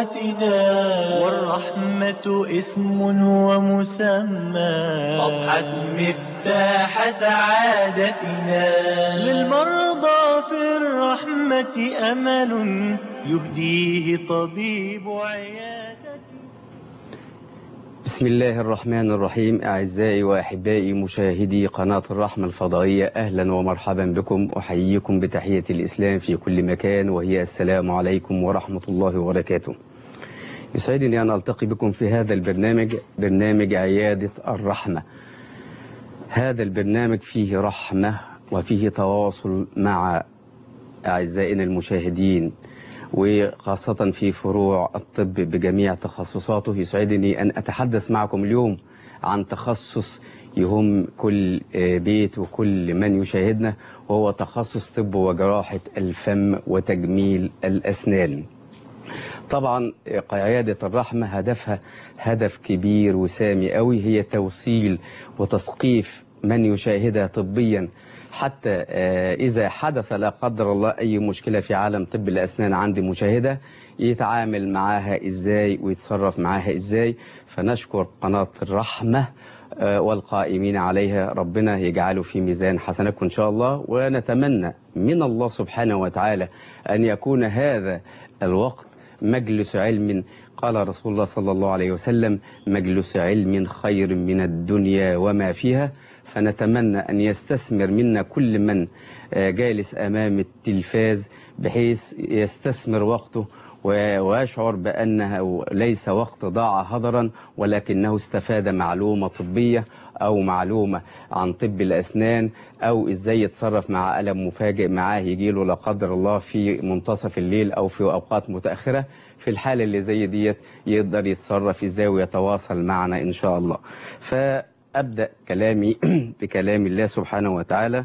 دعوتنا والرحمة اسم ومسمى أضحت مفتاح سعادتنا للمرضى في الرحمة أمل يهديه طبيب عيادتنا بسم الله الرحمن الرحيم أعزائي وأحبائي مشاهدي قناة الرحمة الفضائية أهلا ومرحبا بكم أحييكم بتحية الإسلام في كل مكان وهي السلام عليكم ورحمة الله وبركاته يسعدني أن ألتقي بكم في هذا البرنامج برنامج عيادة الرحمة هذا البرنامج فيه رحمة وفيه تواصل مع أعزائنا المشاهدين وخاصة في فروع الطب بجميع تخصصاته يسعدني أن أتحدث معكم اليوم عن تخصص يهم كل بيت وكل من يشاهدنا وهو تخصص طب وجراحة الفم وتجميل الأسنان طبعا عيادة الرحمة هدفها هدف كبير وسامي قوي هي توصيل وتثقيف من يشاهدها طبيا حتى إذا حدث لا قدر الله أي مشكلة في عالم طب الأسنان عند مشاهدة يتعامل معاها إزاي ويتصرف معاها إزاي فنشكر قناة الرحمة والقائمين عليها ربنا يجعله في ميزان حسناتكم إن شاء الله ونتمنى من الله سبحانه وتعالى أن يكون هذا الوقت مجلس علم قال رسول الله صلى الله عليه وسلم مجلس علم خير من الدنيا وما فيها فنتمنى أن يستثمر منا كل من جالس أمام التلفاز بحيث يستثمر وقته ويشعر بأنه ليس وقت ضاع هدرا ولكنه استفاد معلومة طبية أو معلومة عن طب الأسنان أو إزاي يتصرف مع ألم مفاجئ معاه يجيله لا قدر الله في منتصف الليل أو في أوقات متأخرة في الحالة اللي زي ديت يقدر يتصرف إزاي ويتواصل معنا إن شاء الله فأبدأ كلامي بكلام الله سبحانه وتعالى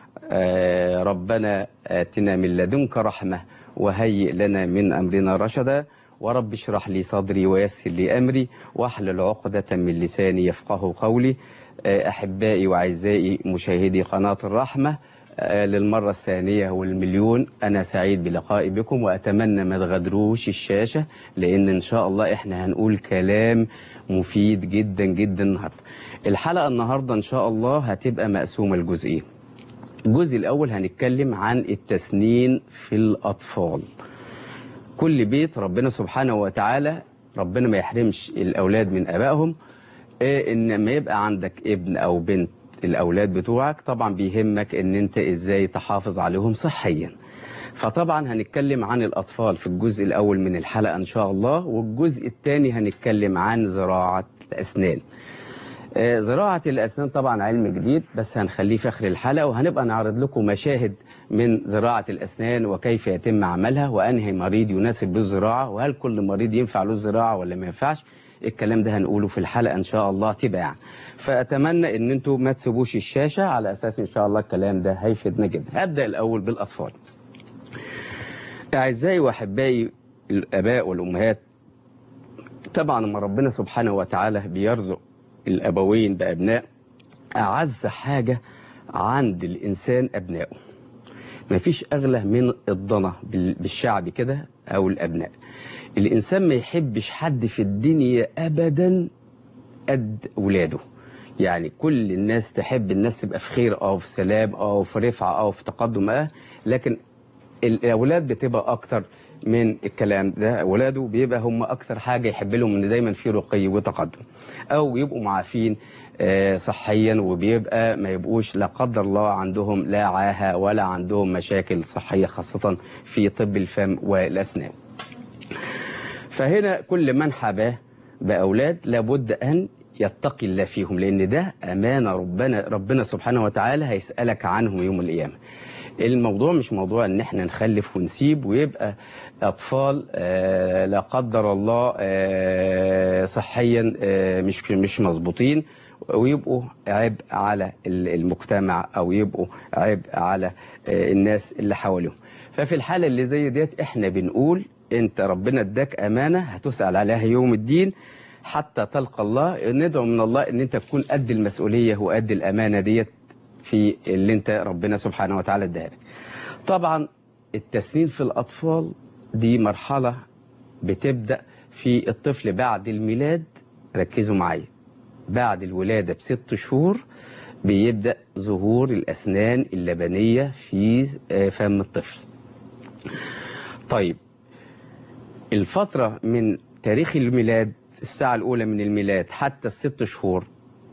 آه ربنا آتنا من لدنك رحمة وهيئ لنا من أمرنا رشدا ورب اشرح لي صدري ويسر لي أمري واحلل عقدة من لساني يفقه قولي أحبائي وأعزائي مشاهدي قناة الرحمة للمرة الثانية والمليون أنا سعيد بلقائي بكم وأتمنى ما تغادروش الشاشة لأن إن شاء الله إحنا هنقول كلام مفيد جدا جدا النهاردة الحلقة النهاردة إن شاء الله هتبقى مقسومة لجزئين الجزء الأول هنتكلم عن التسنين في الأطفال كل بيت ربنا سبحانه وتعالى ربنا ما يحرمش الأولاد من أبائهم إيه إن ما يبقى عندك ابن أو بنت الأولاد بتوعك طبعا بيهمك إن أنت إزاي تحافظ عليهم صحيا فطبعا هنتكلم عن الأطفال في الجزء الأول من الحلقة إن شاء الله والجزء الثاني هنتكلم عن زراعة الأسنان زراعة الأسنان طبعا علم جديد بس هنخليه في آخر الحلقة وهنبقى نعرض لكم مشاهد من زراعة الأسنان وكيف يتم عملها وأنهي مريض يناسب له الزراعة وهل كل مريض ينفع له الزراعة ولا ما ينفعش الكلام ده هنقوله في الحلقة إن شاء الله تباعا فأتمنى أن أنتم ما تسيبوش الشاشة على أساس إن شاء الله الكلام ده هيفيدنا جدا هبدأ الأول بالأطفال أعزائي وأحبائي الآباء والأمهات طبعا لما ربنا سبحانه وتعالى بيرزق الأبوين بأبناء أعز حاجة عند الإنسان أبنائه مفيش أغلى من الضنا بالشعب كده أو الأبناء الإنسان ما يحبش حد في الدنيا أبدا قد ولاده يعني كل الناس تحب الناس تبقى في خير أو في سلام أو في رفعة أو في تقدم أه لكن الأولاد بتبقى أكتر من الكلام ده أولاده بيبقى هم أكتر حاجة يحب لهم إن دايما في رقي وتقدم أو يبقوا معافين صحيا وبيبقى ما يبقوش لا قدر الله عندهم لا عاهة ولا عندهم مشاكل صحية خاصة في طب الفم والأسنان فهنا كل من حباه بأولاد لابد أن يتقي الله فيهم لأن ده أمانة ربنا, ربنا سبحانه وتعالى هيسألك عنهم يوم القيامة الموضوع مش موضوع ان احنا نخلف ونسيب ويبقى اطفال آه لا قدر الله آه صحيا آه مش مش مظبوطين ويبقوا عبء على المجتمع او يبقوا عبء على الناس اللي حواليهم ففي الحالة اللي زي ديت احنا بنقول انت ربنا اداك امانة هتسأل عليها يوم الدين حتى تلقى الله ندعو من الله ان انت تكون قد المسؤولية وقد الامانة ديت في اللي انت ربنا سبحانه وتعالى اداها لك طبعا التسنين في الاطفال دي مرحلة بتبدأ في الطفل بعد الميلاد ركزوا معايا بعد الولادة بست شهور بيبدأ ظهور الأسنان اللبنية في آه، فم الطفل طيب الفترة من تاريخ الميلاد الساعة الأولى من الميلاد حتى الست شهور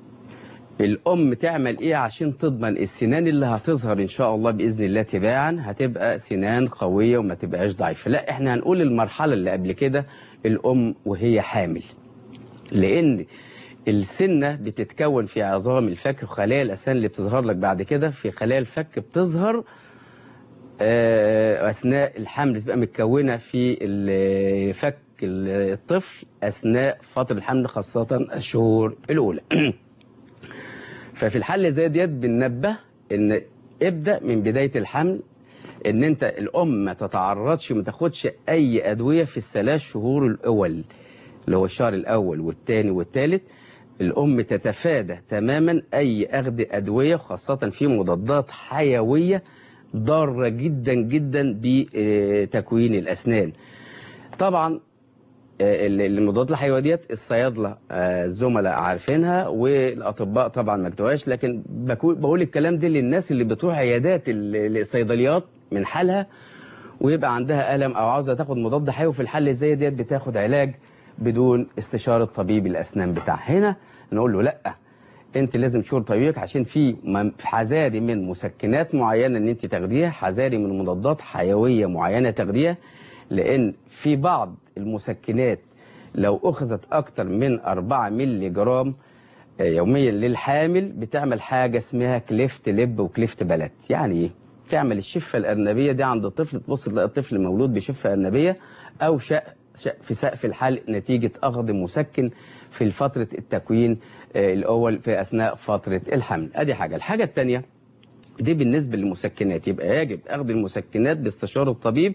الأم تعمل إيه عشان تضمن السنان اللي هتظهر إن شاء الله بإذن الله تباعا هتبقى سنان قوية وما تبقاش ضعيفة لا إحنا هنقول المرحلة اللي قبل كده الأم وهي حامل لأن السنة بتتكون في عظام الفك وخلايا الأسنان اللي بتظهر لك بعد كده في خلايا الفك بتظهر آه، أثناء الحمل بتبقى متكونة في ال- فك الطفل أثناء فترة الحمل خاصة الشهور الأولى ففي الحالة زي ديت بننبه ان ابدأ من بداية الحمل ان انت الام ما تتعرضش ما تاخدش اي ادوية في الثلاث شهور الاول اللي هو الشهر الاول والثاني والثالث الام تتفادى تماما اي اخذ ادوية خاصة في مضادات حيوية ضارة جدا جدا بتكوين الاسنان طبعا آه، ال- المضادات الحيويه ديت الصيادله آه، الزملاء عارفينها والاطباء طبعا ما كتبوهاش لكن بكو- بقول الكلام ده للناس اللي بتروح عيادات ال- الصيدليات من حالها ويبقى عندها الم او عاوزه تاخد مضاد حيوي في الحل زي ديت بتاخد علاج بدون استشاره طبيب الاسنان بتاعها هنا نقول له لا انت لازم تشور طبيبك عشان في مم- حذاري من مسكنات معينه ان انت تاخديها حذاري من مضادات حيويه معينه تاخديها لان في بعض المسكنات لو اخذت اكتر من 4 مللي جرام آه، يوميا للحامل بتعمل حاجه اسمها كليفت لب وكليفت بلت يعني ايه تعمل الشفه الارنبيه دي عند الطفل تبص تلاقي الطفل مولود بشفه ارنبيه او شق شق في سقف الحلق نتيجه اخذ مسكن في فتره التكوين آه، الاول في اثناء فتره الحمل ادي حاجه الحاجه الثانيه دي بالنسبة للمسكنات يبقى يجب أخذ المسكنات باستشارة الطبيب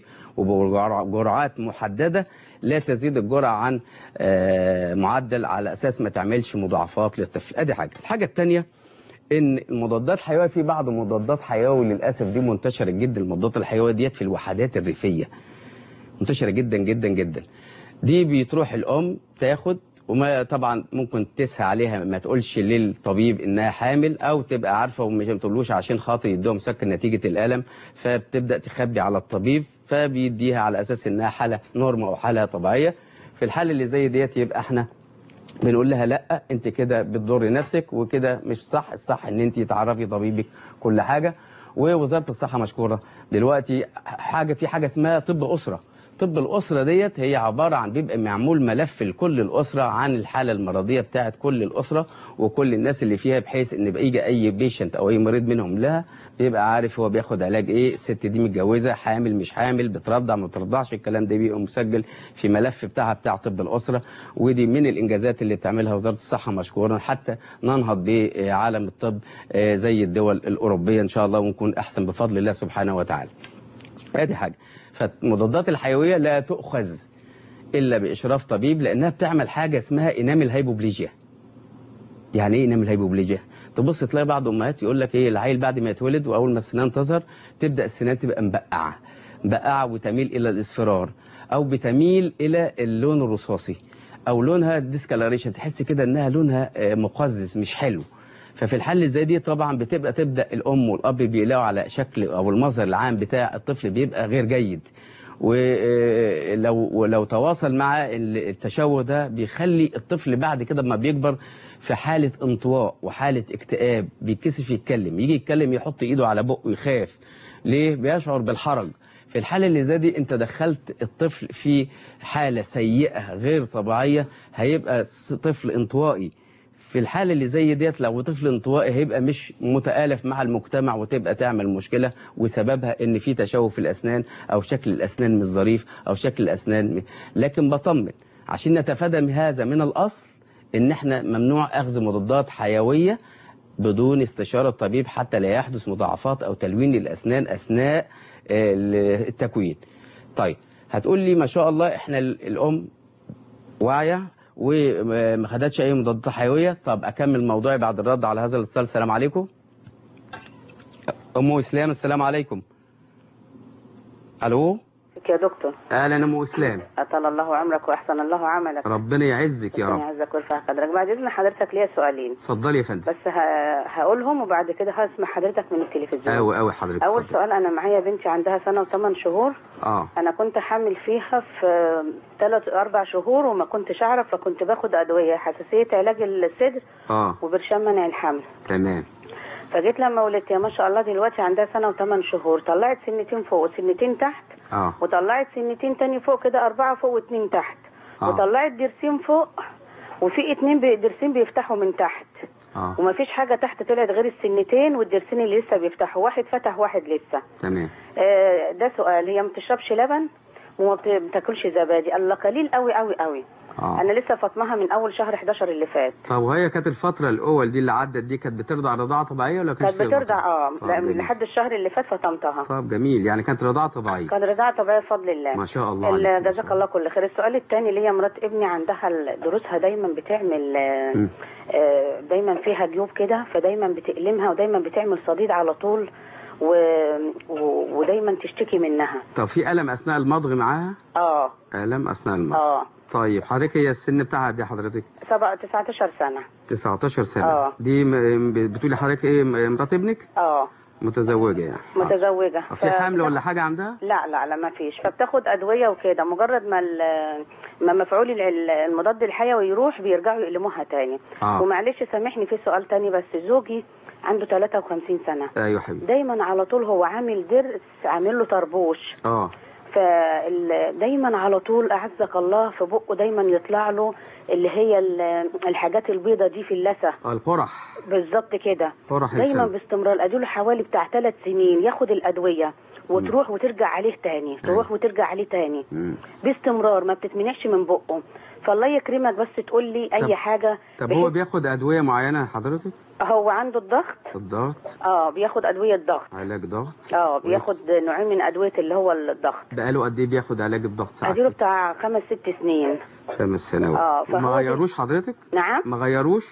وبجرعات محددة لا تزيد الجرعة عن آه، معدل على أساس ما تعملش مضاعفات للطفل أدي حاجة الحاجة الثانية ان المضادات الحيويه في بعض مضادات حيويه للاسف دي منتشره جدا المضادات الحيويه ديت في الوحدات الريفيه منتشره جدا جدا جدا دي بتروح الام تاخد وما طبعا ممكن تسهى عليها ما تقولش للطبيب انها حامل او تبقى عارفه ومش ما تقولوش عشان خاطر يدوها مسكن نتيجه الالم فبتبدا تخبي على الطبيب فبيديها على اساس انها حاله نورمال او حاله طبيعيه في الحاله اللي زي ديت يبقى احنا بنقول لها لا انت كده بتضري نفسك وكده مش صح الصح ان انت تعرفي طبيبك كل حاجه ووزاره الصحه مشكوره دلوقتي حاجه في حاجه اسمها طب اسره طب الاسره ديت هي عباره عن بيبقى معمول ملف لكل الاسره عن الحاله المرضيه بتاعت كل الاسره وكل الناس اللي فيها بحيث ان بقى يجي اي بيشنت او اي مريض منهم لها بيبقى عارف هو بياخد علاج ايه الست دي متجوزه حامل مش حامل بترضع ما بترضعش الكلام ده بيبقى مسجل في ملف بتاعها بتاع طب الاسره ودي من الانجازات اللي بتعملها وزاره الصحه مشكورا حتى ننهض بعالم الطب آه، زي الدول الاوروبيه ان شاء الله ونكون احسن بفضل الله سبحانه وتعالى ادي حاجه فالمضادات الحيويه لا تؤخذ الا باشراف طبيب لانها بتعمل حاجه اسمها انام الهيبوبليجيا يعني ايه انام الهيبوبليجيا تبص تلاقي بعض امهات يقول لك ايه العيل بعد ما يتولد واول ما السنان تظهر تبدا السنان تبقى مبقعه مبقعه وتميل الى الاصفرار او بتميل الى اللون الرصاصي او لونها ديسكالاريشن تحس كده انها لونها آه، مقزز مش حلو ففي الحل زي دي طبعا بتبقى تبدا الام والاب بيقلقوا على شكل او المظهر العام بتاع الطفل بيبقى غير جيد ولو لو تواصل مع التشوه ده بيخلي الطفل بعد كده لما بيكبر في حالة انطواء وحالة اكتئاب بيتكسف يتكلم يجي يتكلم يحط ايده على بقه يخاف ليه بيشعر بالحرج في الحالة اللي زي دي انت دخلت الطفل في حالة سيئة غير طبيعية هيبقى طفل انطوائي في الحالة اللي زي ديت لو طفل انطوائي هيبقى مش متآلف مع المجتمع وتبقى تعمل مشكلة وسببها ان في تشوه في الاسنان او شكل الاسنان مش ظريف او شكل الاسنان م... لكن بطمن عشان نتفادى هذا من الاصل ان احنا ممنوع اخذ مضادات حيوية بدون استشارة طبيب حتى لا يحدث مضاعفات او تلوين للاسنان اثناء آه، التكوين طيب هتقول لي ما شاء الله احنا ال- الام واعيه وما خدتش اي مضادات حيويه طب اكمل موضوعي بعد الرد على هذا الاتصال السلام عليكم ام اسلام السلام عليكم الو يا دكتور اهلا ام اسلام أطال الله عمرك وأحسن الله عملك ربنا يعزك يا ربنا رب يعزك ويرفع قدرك بعد إذن حضرتك ليا سؤالين اتفضلي يا فندم بس ه... هقولهم وبعد كده هسمع حضرتك من التلفزيون قوي قوي حضرتك أول اتفضلي. سؤال أنا معايا بنتي عندها سنة وثمان شهور اه أنا كنت حامل فيها في ثلاث أربع شهور وما كنتش أعرف فكنت باخد أدوية حساسية علاج الصدر اه وبرشام منع الحمل تمام فجيت لما ولدت يا ما شاء الله دلوقتي عندها سنة وثمان شهور طلعت سنتين فوق وسنتين تحت اه وطلعت سنتين تاني فوق كده أربعة فوق واتنين تحت آه. وطلعت ضرسين فوق وفي اتنين بي- ضرسين بيفتحوا من تحت اه ومفيش حاجة تحت طلعت غير السنتين والضرسين اللي لسه بيفتحوا واحد فتح واحد لسه تمام آه ده سؤال هي ما بتشربش لبن وما بت- بتاكلش زبادي الله قليل قوي قوي قوي اه انا لسه فاطمها من اول شهر 11 اللي فات طب وهي كانت الفترة الأول دي اللي عدت دي كانت بترضع رضاعة طبيعية ولا كانت كانت بترضع اه طب لا، جميل. لحد الشهر اللي فات فطمتها طب جميل يعني كانت رضاعة طبيعية كانت رضاعة طبيعية بفضل الله ما شاء الله ال- عليك. جزاك الله كل خير السؤال الثاني اللي هي مرات ابني عندها ال- دروسها دايما بتعمل آه، مم. آه، دايما فيها جيوب كده فدايما بتألمها ودايما بتعمل صديد على طول و... و... ودايما تشتكي منها طب في ألم أثناء المضغ معاها اه ألم أثناء المضغ اه طيب حضرتك هي السن بتاعها دي حضرتك سبعة 19 سنة 19 سنة آه. دي م- بتقولي حضرتك ايه م- مرات ابنك اه متزوجة يعني متزوجة آه. في حمل ولا حاجة عندها؟ لا لا لا ما فيش فبتاخد ادويه وكده مجرد ما ال- ما مفعول ال- المضاد الحيوي يروح بيرجعوا يقلموها تاني اه ومعلش سامحني في سؤال تاني بس زوجي عنده 53 سنه ايوه حبيبي دايما على طول هو عامل درس عامل له طربوش اه فدايما على طول اعزك الله في بقه دايما يطلع له اللي هي ال- الحاجات البيضه دي في اللثه آه، القرح بالظبط كده قرح دايما الفم باستمرار اديله حوالي بتاع ثلاث سنين ياخد الادويه وتروح وترجع عليه تاني تروح وترجع عليه تاني مم. باستمرار ما بتتمنعش من بقه فالله يكرمك بس تقول لي طب- اي حاجه طب هو بحيث- بياخد أدوية معينة حضرتك؟ هو عنده الضغط الضغط اه بياخد ادويه ضغط علاج ضغط اه بياخد نوعين من ادويه اللي هو الضغط بقاله قد ايه بياخد علاج الضغط اديله ساعات؟ بتاع خمس ست سنين خمس سنوات آه، فهو ما دي- غيروش حضرتك؟ نعم ما غيروش؟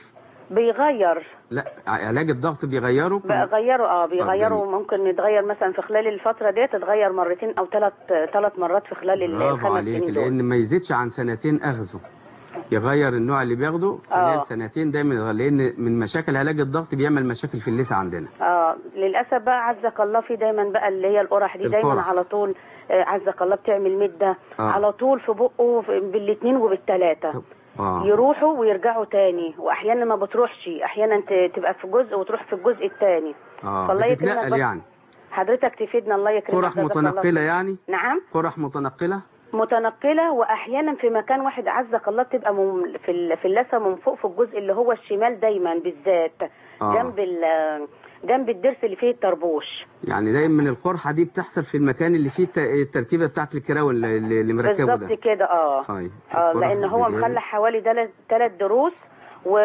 بيغير لا علاج الضغط بيغيره؟ بيغيروا اه بيغيروا جميل. ممكن يتغير مثلا في خلال الفتره ديت تتغير مرتين او ثلاث ثلاث مرات في خلال ال- برافو الخمس عليك سنين دول لان ما يزيدش عن سنتين اخذه يغير النوع اللي بياخده خلال آه. سنتين دايما يغير لان من مشاكل علاج الضغط بيعمل مشاكل في اللثه عندنا اه للاسف بقى عزك الله في دايما بقى اللي هي القرح دي دايما القرح. على طول آه، عزك الله بتعمل مده آه. على طول في بقه في- بالاثنين وبالثلاثه اه يروحوا ويرجعوا تاني واحيانا ما بتروحش احيانا ت- تبقى في جزء وتروح في الجزء الثاني اه فالله يكرمك بتتنقل بس. يعني حضرتك تفيدنا الله يكرمك قرح جزاك الله متنقله خير. يعني نعم قرح متنقله متنقله واحيانا في مكان واحد عزك الله تبقى مم في ال- في اللثه من فوق في الجزء اللي هو الشمال دايما بالذات آه. جنب ال- جنب الضرس اللي فيه الطربوش يعني دايما من القرحه دي بتحصل في المكان اللي فيه الت- التركيبه بتاعت الكراون اللي, اللي مركبه بالظبط ده كده اه طيب اه القرح لان هو بيجي- مخلى حوالي ثلاث دروس و...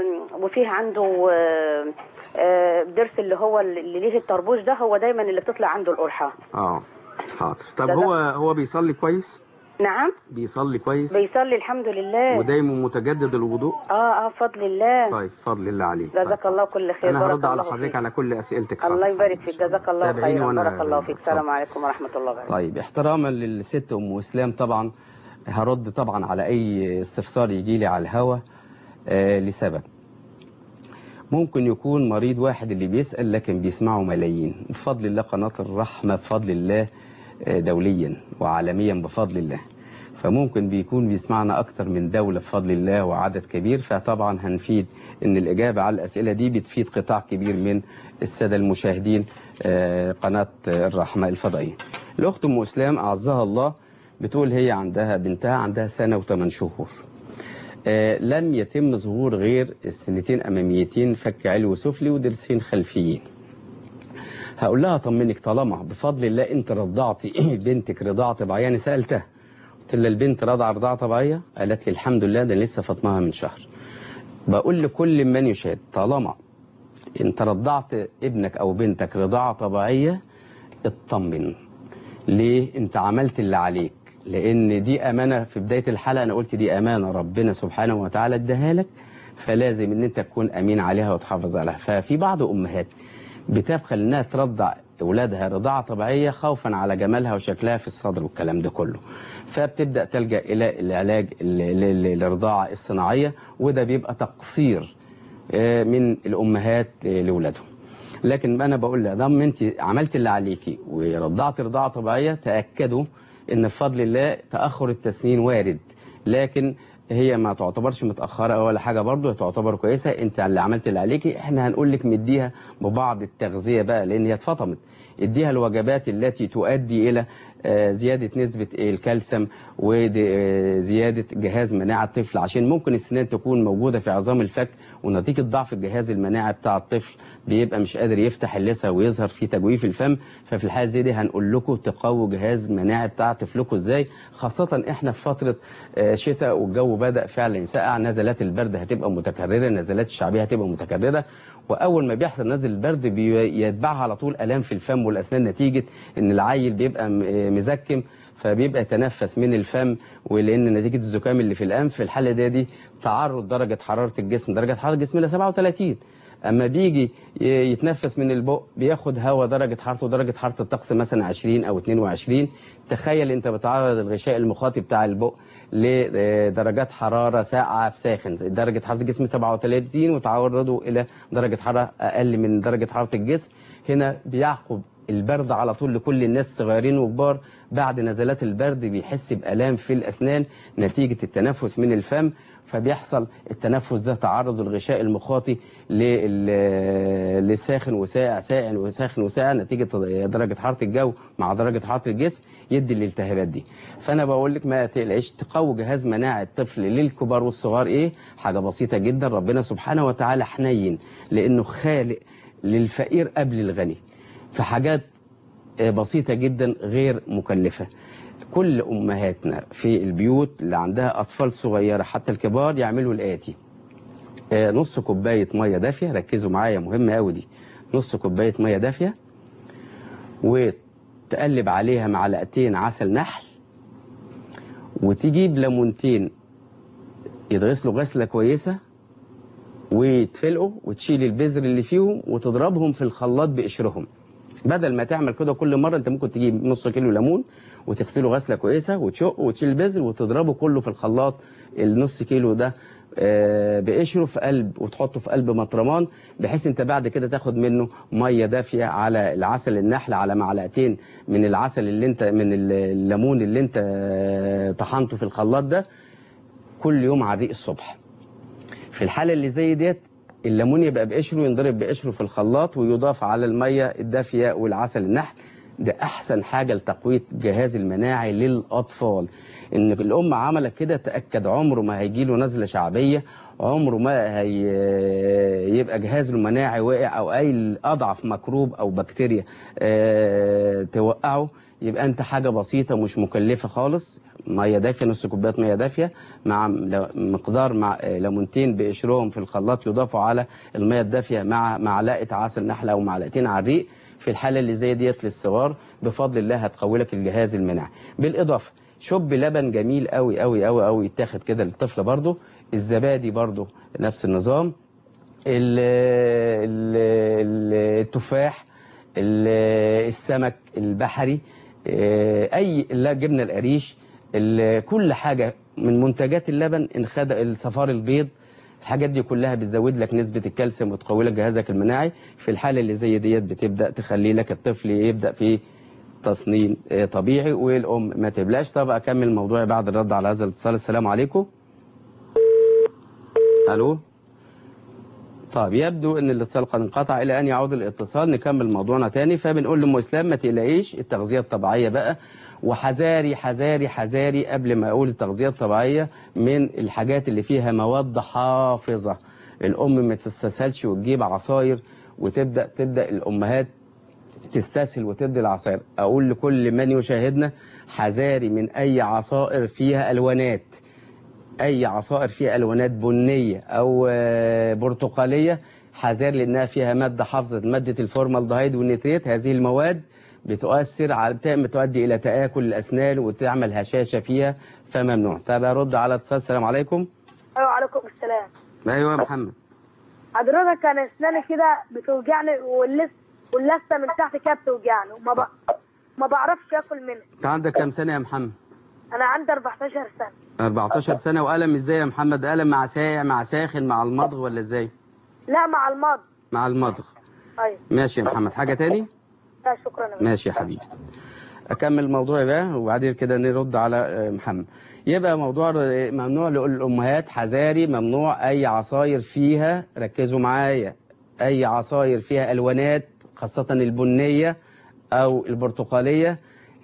وفيه عنده آه، آه، الضرس اللي هو اللي ليه الطربوش ده هو دايما اللي بتطلع عنده القرحه اه حاضر طب ده- هو هو بيصلي كويس نعم بيصلي كويس بيصلي الحمد لله ودايما متجدد الوضوء اه اه فضل الله طيب فضل الله عليه طيب. جزاك الله كل خير انا بارك هرد على الله حضرتك فيك. على كل اسئلتك الله حاضر. يبارك فيك جزاك الله تابعيني خيرا وأنا- بارك الله فيك السلام اتفضل. عليكم ورحمه الله وبركاته طيب احتراما للست ام اسلام طبعا هرد طبعا على اي استفسار يجي لي على الهوا آه لسبب ممكن يكون مريض واحد اللي بيسأل لكن بيسمعه ملايين بفضل الله قناة الرحمة بفضل الله آه، دوليا وعالميا بفضل الله فممكن بيكون بيسمعنا أكتر من دولة بفضل الله وعدد كبير فطبعا هنفيد إن الإجابة على الأسئلة دي بتفيد قطاع كبير من السادة المشاهدين آه، قناة الرحمة الفضائية الأخت أم إسلام أعزها الله بتقول هي عندها بنتها عندها سنة وثمان شهور آه، لم يتم ظهور غير السنتين أماميتين فك علوي وسفلي ودرسين خلفيين هقول لها طمنك طالما بفضل الله انت رضعتي بنتك رضاعة طبيعية انا سألتها قلت لها البنت رضع رضاعة طبيعية قالت لي الحمد لله ده لسه فاطمها من شهر بقول لكل من يشاهد طالما انت رضعت ابنك او بنتك رضاعة طبيعية اطمن ليه انت عملت اللي عليك لان دي امانة في بداية الحلقة انا قلت دي امانة ربنا سبحانه وتعالى اداها لك فلازم ان انت تكون امين عليها وتحافظ عليها ففي بعض امهات بتبخل انها ترضع اولادها رضاعه طبيعيه خوفا على جمالها وشكلها في الصدر والكلام ده كله فبتبدا تلجا الى العلاج ال- ال- ال- الرضاعه الصناعيه وده بيبقى تقصير آه، من الامهات آه، لاولادهم لكن انا بقول لها دام انت عملت اللي عليكي ورضعت رضاعه طبيعيه تاكدوا ان بفضل الله تاخر التسنين وارد لكن هي ما تعتبرش متاخره ولا حاجه برضه هي تعتبر كويسه انت اللي عملت اللي عليكي احنا هنقول لك مديها ببعض التغذيه بقى لان هي اتفطمت اديها الوجبات التي تؤدي الى آه، زياده نسبه الكالسيوم وزياده جهاز مناعه الطفل عشان ممكن السنان تكون موجوده في عظام الفك ونتيجه ضعف الجهاز المناعي بتاع الطفل بيبقى مش قادر يفتح اللثه ويظهر في تجويف الفم ففي الحاله زي دي هنقول لكم تقووا جهاز مناعي بتاع طفلكم ازاي خاصه احنا في فتره آه، شتاء والجو بدا فعلا يسقع نزلات البرد هتبقى متكرره نزلات الشعبيه هتبقى متكرره واول ما بيحصل نزل البرد بيتبعها على طول الام في الفم والاسنان نتيجه ان العيل بيبقى م- آه، مزكم فبيبقى يتنفس من الفم ولان نتيجه الزكام اللي في الانف في الحاله دي دي تعرض درجه حراره الجسم درجه حراره الجسم الى 37 اما بيجي ي- يتنفس من البق بياخد هواء درجه حرارته درجه حراره الطقس مثلا 20 او 22 تخيل انت بتعرض الغشاء المخاطي بتاع البق لدرجات حراره ساقعه في ساخن درجه حراره الجسم 37 وتعرضه الى درجه حراره اقل من درجه حراره الجسم هنا بيعقب البرد على طول لكل الناس صغيرين وكبار بعد نزلات البرد بيحس بآلام في الأسنان نتيجة التنفس من الفم فبيحصل التنفس ده تعرض الغشاء المخاطي لل- لساخن وساقع ساقع وساخن وساقع نتيجة درجة حرارة الجو مع درجة حرارة الجسم يدي الالتهابات دي فأنا بقول لك ما تقلقش تقوي جهاز مناعة الطفل للكبار والصغار إيه حاجة بسيطة جدا ربنا سبحانه وتعالى حنين لأنه خالق للفقير قبل الغني في حاجات آه، بسيطة جدا غير مكلفة كل أمهاتنا في البيوت اللي عندها أطفال صغيرة حتى الكبار يعملوا الآتي آه، نص كوباية مية دافية ركزوا معايا مهمة أوي دي نص كوباية مية دافية وتقلب عليها معلقتين عسل نحل وتجيب ليمونتين يتغسلوا غسلة كويسة ويتفلقوا وتشيل البذر اللي فيهم وتضربهم في الخلاط بقشرهم بدل ما تعمل كده كل مره انت ممكن تجيب نص كيلو ليمون وتغسله غسله كويسه وتشق وتشيل البذر وتضربه كله في الخلاط النص كيلو ده آه، بقشره في قلب وتحطه في قلب مطرمان بحيث انت بعد كده تاخد منه ميه دافيه على العسل النحل على معلقتين من العسل اللي انت من الليمون اللي انت آه، طحنته في الخلاط ده كل يوم على الريق الصبح في الحالة اللي زي ديت الليمون يبقى بقشره ينضرب بقشره في الخلاط ويضاف على المية الدافية والعسل النحل ده أحسن حاجة لتقوية الجهاز المناعي للأطفال إن الأم عملت كده تأكد عمره ما هيجيله نزلة شعبية عمره ما هي يبقى جهازه المناعي واقع أو أي أضعف ميكروب أو بكتيريا آه، توقعه يبقى أنت حاجة بسيطة مش مكلفة خالص ميه دافيه نص كوبايه ميه دافيه مع ل- مقدار مع آه، ليمونتين بقشرهم في الخلاط يضافوا على الميه الدافيه مع معلقه عسل نحله او معلقتين على الريق في الحاله اللي زي ديت للصغار بفضل الله هتقوي لك الجهاز المناعي بالاضافه شوب لبن جميل قوي قوي قوي قوي يتاخد كده للطفل برضه الزبادي برضه نفس النظام ال- ال- ال- التفاح ال- السمك البحري آه، اي لا جبنه القريش ال- كل حاجه من منتجات اللبن انخد الصفار البيض الحاجات دي كلها بتزود لك نسبه الكالسيوم وتقوي لك جهازك المناعي في الحاله اللي زي ديت بتبدا تخلي لك الطفل يبدا في تصنين آه، طبيعي والام ما تبلاش طب اكمل موضوعي بعد الرد على هذا الاتصال السلام عليكم الو طيب يبدو ان الاتصال قد انقطع الى ان يعود الاتصال نكمل موضوعنا تاني فبنقول لام اسلام ما تقلقيش التغذيه الطبيعيه بقى وحذاري حذاري حذاري قبل ما اقول التغذيه الطبيعيه من الحاجات اللي فيها مواد حافظه الام ما تستسهلش وتجيب عصاير وتبدا تبدا الامهات تستسهل وتدي العصائر اقول لكل من يشاهدنا حذاري من اي عصائر فيها الوانات اي عصائر فيها الوانات بنيه او آه، برتقاليه حذار لانها فيها ماده حافظه ماده الفورمالدهيد والنتريت هذه المواد بتؤثر على بت- بتؤدي الى تاكل الاسنان وتعمل هشاشه فيها فممنوع طب ارد على اتصال السلام عليكم ايوه عليكم السلام ايوه يا محمد حضرتك كان اسناني كده بتوجعني واللسه واللثه من تحت كده بتوجعني وما ب... ما بعرفش اكل منها انت عندك كام سنه يا محمد انا عندي 14 سنه 14 سنه والم ازاي يا محمد الم مع ساقع مع ساخن مع المضغ ولا ازاي لا مع الماضي مع المضغ ايوه ماشي يا محمد حاجه تاني لا شكرا يا ماشي يا حبيبي اكمل موضوعي بقى وبعدين كده نرد على آه، محمد يبقى موضوع آه، ممنوع للامهات حذاري ممنوع اي عصاير فيها ركزوا معايا اي عصاير فيها الوانات خاصه البنيه او البرتقاليه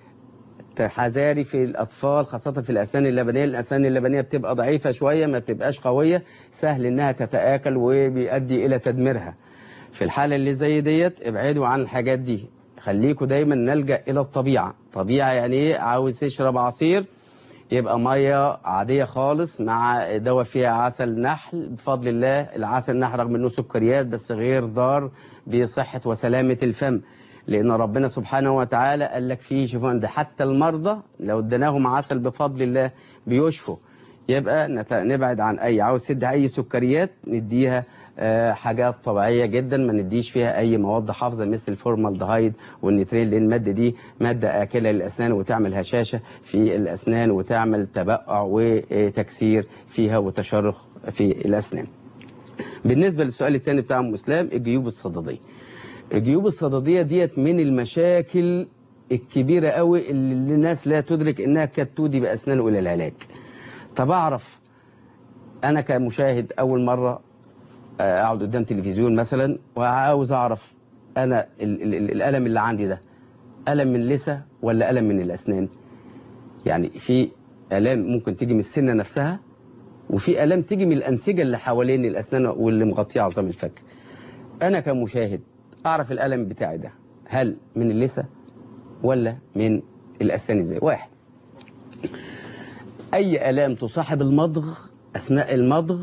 حذاري في الاطفال خاصه في الاسنان اللبنيه الاسنان اللبنيه بتبقى ضعيفه شويه ما بتبقاش قويه سهل انها تتاكل وبيؤدي الى تدميرها في الحاله اللي زي ديت ابعدوا عن الحاجات دي خليكوا دايما نلجا الى الطبيعه طبيعه يعني ايه عاوز تشرب عصير يبقى ميه عاديه خالص مع دواء فيها عسل نحل بفضل الله العسل النحل رغم انه سكريات بس غير ضار بصحه وسلامه الفم لان ربنا سبحانه وتعالى قال لك فيه شوفوا ده حتى المرضى لو اديناهم عسل بفضل الله بيشفوا يبقى نت- نبعد عن اي عاوز تدي اي سكريات نديها آه، حاجات طبيعيه جدا ما نديش فيها اي مواد حافظه مثل الفورمالدهايد والنيتريل لان الماده دي ماده اكله للاسنان وتعمل هشاشه في الاسنان وتعمل تبقع وتكسير فيها وتشرخ في الاسنان. بالنسبه للسؤال الثاني بتاع ام اسلام الجيوب الصدديه. الجيوب الصدديه ديت من المشاكل الكبيره قوي اللي الناس لا تدرك انها قد تودي باسنان الى العلاج. طب اعرف انا كمشاهد اول مره آه، اقعد قدام تلفزيون مثلا وعاوز اعرف انا ال ال ال الالم اللي عندي ده الم من اللثه ولا الم من الاسنان يعني في الام ممكن تيجي من السنه نفسها وفي الام تيجي من الانسجه اللي حوالين الاسنان واللي مغطيه عظام الفك انا كمشاهد اعرف الالم بتاعي ده هل من اللثه ولا من الاسنان ازاي واحد اي الام تصاحب المضغ اثناء المضغ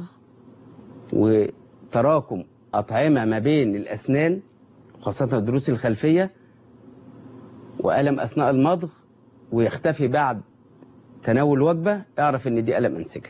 وتراكم أطعمة ما بين الأسنان خاصة الضروس الخلفية وألم أثناء المضغ ويختفي بعد تناول وجبة اعرف إن دي ألم أنسجة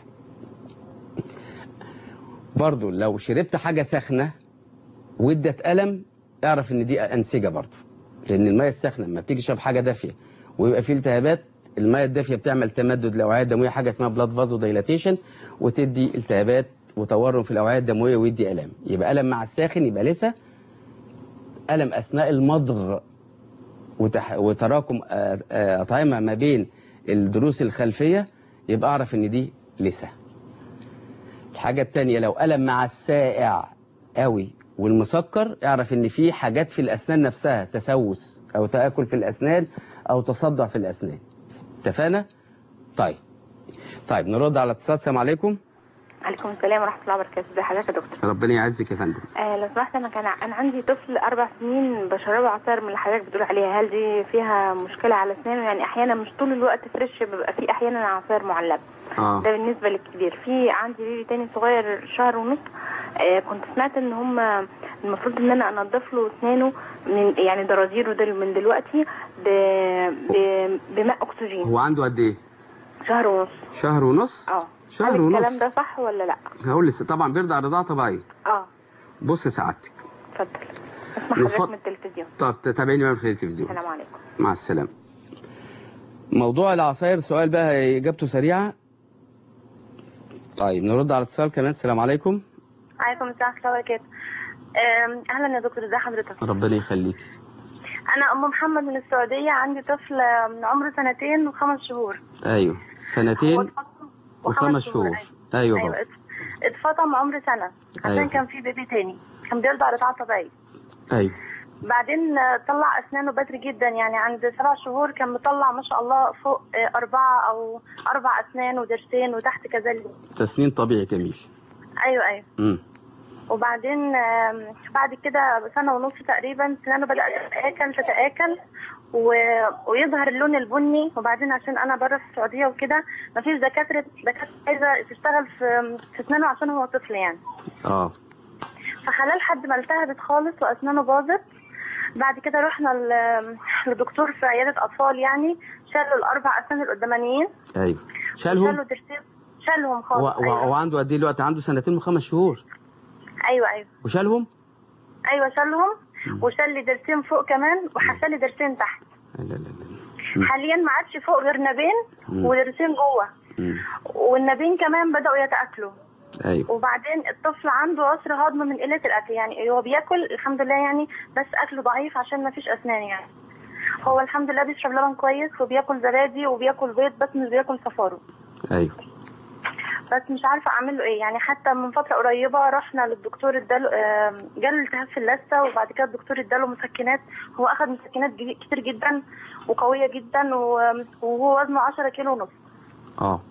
برضو لو شربت حاجة سخنة وادت ألم اعرف إن دي أنسجة برضو لأن المية السخنة لما بتيجي تشرب حاجة دافية ويبقى فيه التهابات المية الدافية بتعمل تمدد للأوعية الدموية حاجة اسمها بلاد فازو دايلاتيشن وتدي التهابات وتورم في الأوعية الدموية ويدي ألم يبقى ألم مع الساخن يبقى لسه ألم أثناء المضغ وتح... وتراكم آه، آه، أطعمة ما بين الضروس الخلفية يبقى أعرف إن دي لسه الحاجة التانية لو ألم مع السائع قوي والمسكر اعرف ان في حاجات في الاسنان نفسها تسوس او تاكل في الاسنان او تصدع في الاسنان اتفقنا طيب طيب نرد على اتصال السلام عليكم عليكم السلام ورحمة الله وبركاته ازي حضرتك يا دكتور ربنا يعزك يا فندم آه لو سمحت انا كان انا عندي طفل اربع سنين بشربه عصير من اللي حضرتك بتقول عليها هل دي فيها مشكلة على اسنانه يعني احيانا مش طول الوقت فريش بيبقى في احيانا عصير معلب اه ده بالنسبة للكبير في عندي بيبي تاني صغير شهر ونص آه كنت سمعت ان هم المفروض ان انا انضف له اسنانه من يعني دراديره دل من دلوقتي ب... ب... بماء اكسجين هو عنده قد ايه شهر ونص شهر ونص اه شهر هل ونص الكلام ده صح ولا لا هقول لسه طبعا بيرضع رضاعه طبيعيه اه بص سعادتك اتفضل اسمع يفض- حضرتك من التلفزيون طب تتابعيني بقى من خلال التلفزيون السلام عليكم مع السلامة موضوع العصاير سؤال بقى إجابته سريعة طيب نرد على اتصال كمان السلام عليكم عليكم السلام ورحمه الله وبركاته أم، اهلا يا دكتور ازي حضرتك ربنا يخليك انا ام محمد من السعوديه عندي طفل من عمره سنتين وخمس شهور أيوه هو سنتين اتفطم- وخمس شهور أيوة. أيوه ايوه بابا ات- اتفطم عمر سنه عشان أيوة. كان في بيبي تاني كان بيرضع رضاعه طبيعيه أيوه بعدين آه، طلع اسنانه بدري جدا يعني عند سبع شهور كان مطلع ما شاء الله فوق آه، اربعه او اربع اسنان وضرسين وتحت كذلك تسنين طبيعي جميل ايوه ايوه امم وبعدين آم، بعد كده بسنه ونص تقريبا سنانه بدات تتاكل تتاكل و... ويظهر اللون البني وبعدين عشان انا بره في السعوديه وكده مفيش دكاتره دكاتره عايزه تشتغل في في اسنانه عشان هو طفل يعني اه فخلال لحد ما التهبت خالص واسنانه باظت بعد كده رحنا ل- لدكتور في عياده اطفال يعني شالوا الاربع اسنان القدامانيين أيوه شالوا شالهم ضرسين شالهم هو خالص هو- أيوة. هو عنده قد إيه دلوقتي عنده سنتين وخمس شهور ايوه ايوه وشالهم ايوه شالهم مم. وشال لي ضرسين فوق كمان وحشل لي ضرسين تحت لا لا لا مم. حاليا ما عادش فوق غير نابين مم. وضرسين جوه مم. والنابين كمان بدأوا يتأكلوا ايوه وبعدين الطفل عنده عسر هضم من قلة الأكل يعني هو بياكل الحمد لله يعني بس أكله ضعيف عشان ما فيش أسنان يعني هو الحمد لله بيشرب لبن كويس وبياكل زبادي وبياكل بيض بس مش بياكل صفاره ايوه بس مش عارفة أعمل له إيه يعني حتى من فترة قريبة رحنا للدكتور اداله آم، جاله التهاب في اللثة وبعد كده الدكتور اداله مسكنات هو أخذ مسكنات جي- كتير جدا وقوية جدا و- وهو وزنه 10 كيلو ونص اه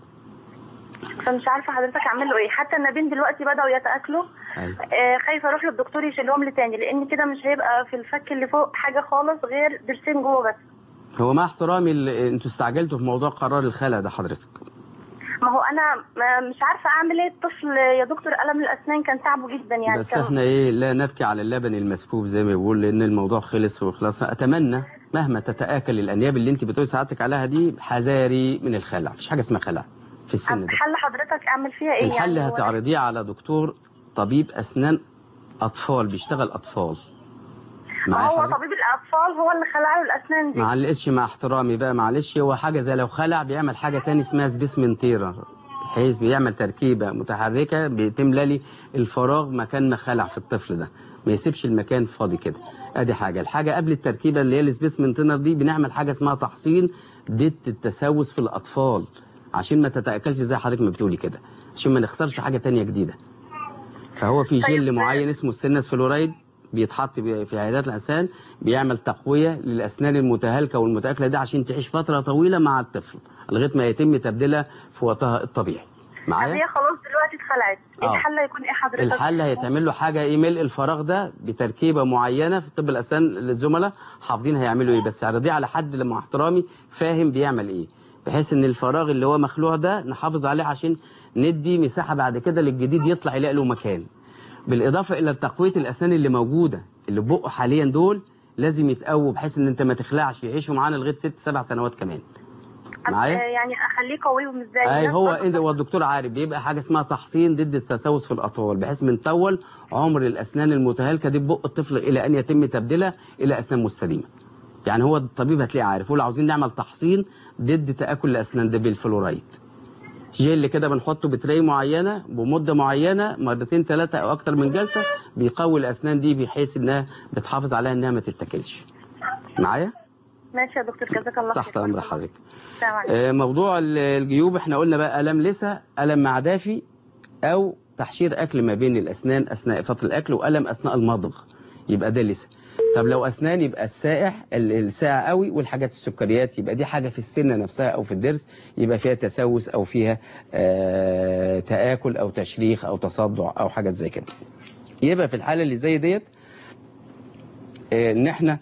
فمش عارفة حضرتك أعمل له إيه حتى النابين دلوقتي بدأوا يتأكلوا ايوه آه، خايفة أروح للدكتور يشيلهم لي تاني لأن كده مش هيبقى في الفك اللي فوق حاجة خالص غير ضرسين جوه بس هو مع احترامي ال- انتوا استعجلتوا في موضوع قرار الخلع ده حضرتك ما هو أنا ما- مش عارفة أعمل إيه الطفل يا دكتور ألم الأسنان كان تعبه جدا يعني بس كان احنا ايه لا نبكي على اللبن المسكوب زي ما بيقول لان الموضوع خلص وخلاص اتمنى مهما تتاكل الانياب اللي انت بتقولي سعادتك عليها دي حذاري من الخلع مفيش حاجه اسمها خلع في السن ده حل حضرتك أعمل فيها إيه الحل يعني هو- هتعرضيه على دكتور طبيب اسنان اطفال بيشتغل اطفال ما معايا هو حضرتك؟ طبيب الأطفال هو اللي خلع له الأسنان دي معلش مع احترامي بقى معلش هو حاجة زي لو خلع بيعمل حاجة تاني اسمها سبيسمنتيرا بحيث بيعمل تركيبة متحركة بتملى لي الفراغ مكان ما خلع في الطفل ده ما يسيبش المكان فاضي كده ادي حاجة الحاجة قبل التركيبة اللي هي السبيسمنتينر دي بنعمل حاجة اسمها تحصين ضد التسوس في الأطفال عشان ما تتأكلش زي حضرتك ما بتقولي كده عشان ما نخسرش حاجة تانية جديدة فهو في طيب. جل معين اسمه السنس فلورايد بيتحط بي- في عيادات الاسنان بيعمل تقويه للاسنان المتهالكه والمتاكله دي عشان تعيش فتره طويله مع الطفل لغايه ما يتم تبديلها في وقتها الطبيعي طب معايا هي خلاص دلوقتي اتخلعت آه. الحل هيكون إيه حضرتك الحل هيتعمل له حاجه ايه ملء الفراغ ده بتركيبه معينه في طب الاسنان للزملاء حافظين هيعملوا ايه بس اعرضيه على حد مع احترامي فاهم بيعمل ايه بحيث ان الفراغ اللي هو مخلوع ده نحافظ عليه عشان ندي مساحه بعد كده للجديد يطلع يلاقي له مكان بالاضافه الى تقويه الاسنان اللي موجوده اللي بقه حاليا دول لازم يتقووا بحيث ان انت ما تخلعش يعيشوا معانا لغايه ست سبع سنوات كمان آه، معايا يعني أخليه قويهم إزاي اي نفس هو برضه انت هو الدكتور عارف بيبقى حاجه اسمها تحصين ضد التسوس في الاطفال بحيث بنطول عمر الاسنان المتهالكه دي ببق الطفل الى ان يتم تبديلها الى اسنان مستديمه يعني هو الطبيب هتلاقيه عارف يقول عاوزين نعمل تحصين ضد تاكل الاسنان ده بالفلورايد جل كده بنحطه بتري معينه بمده معينه مرتين ثلاثه او اكتر من جلسه بيقوي الاسنان دي بحيث انها بتحافظ عليها انها ما تتاكلش معايا ماشي يا دكتور جزاك الله تحت خير. امر حضرتك السلام عليكم. آه، موضوع ال- الجيوب احنا قلنا بقى ألم لسة ألم معدافي أو تحشير أكل ما بين الأسنان أثناء فترة الأكل وألم أثناء المضغ يبقى ده لسه طب لو أسنان يبقى السائح ال- الساقع قوي والحاجات السكريات يبقى دي حاجة في السنة نفسها أو في الضرس يبقى فيها تسوس أو فيها آه تآكل أو تشريخ أو تصدع أو حاجات زي كده يبقى في الحالة اللي زي ديت آه، ان احنا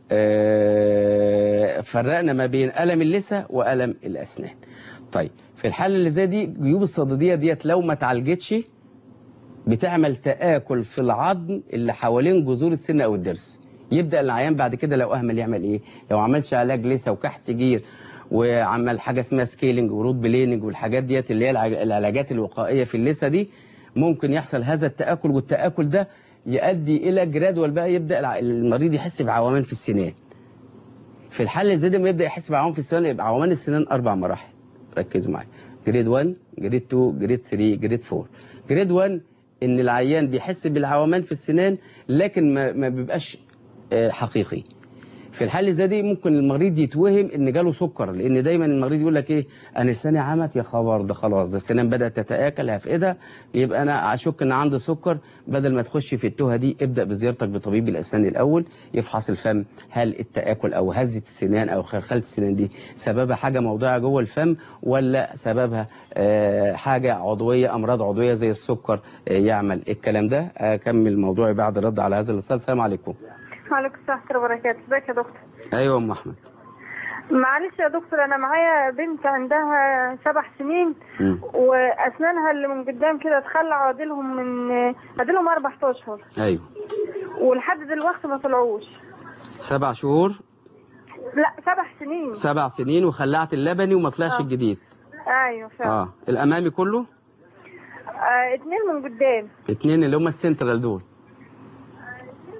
آه، فرقنا ما بين ألم اللثة وألم الأسنان طيب في الحالة اللي زي دي جيوب الصديدية ديت لو ما اتعالجتش بتعمل تآكل في العظم اللي حوالين جذور السن أو الضرس يبدأ العيان بعد كده لو أهمل يعمل إيه لو عملش علاج لثة وكحت جير وعمل حاجة اسمها سكيلينج وروت بليننج والحاجات ديت اللي هي العج- العلاجات الوقائية في اللثة دي ممكن يحصل هذا التآكل والتآكل ده يؤدي الى جرادوال بقى يبدا الع- المريض يحس بعوامل في السنان في الحاله اللي زي ده ما يبدا يحس بعوامل في السنان يبقى عوامل السنان اربع مراحل ركزوا معايا جريد 1 جريد 2 جريد 3 جريد 4 جريد 1 ان العيان بيحس بالعوامل في السنان لكن ما, ما بيبقاش آه، حقيقي في الحالة زي دي ممكن المريض يتوهم ان جاله سكر لان دايما المريض يقول لك ايه انا اسناني عمت يا خبر ده خلاص ده السنان بدات تتاكل هفقدها يبقى انا اشك ان عندي سكر بدل ما تخش في التوهه دي ابدا بزيارتك بطبيب الاسنان الاول يفحص الفم هل التاكل او هزه السنان او خلخله السنان دي سببها حاجه موضوعه جوه الفم ولا سببها آه، حاجه عضويه امراض عضويه زي السكر آه، يعمل الكلام ده اكمل موضوعي بعد الرد على هذا الاتصال السلام عليكم وعليكم السلام ورحمة الله وبركاته ازيك يا دكتور ايوه ام احمد معلش يا دكتور انا معايا بنت عندها سبع سنين مم. واسنانها اللي من قدام كده اتخلع اديلهم من اديلهم اربع اشهر ايوه ولحد دلوقتي ما طلعوش سبع شهور لا سبع سنين سبع سنين وخلعت اللبني وما طلعش آه. الجديد ايوه فعلا اه الامامي كله آه اتنين من قدام اتنين اللي هم السنترال دول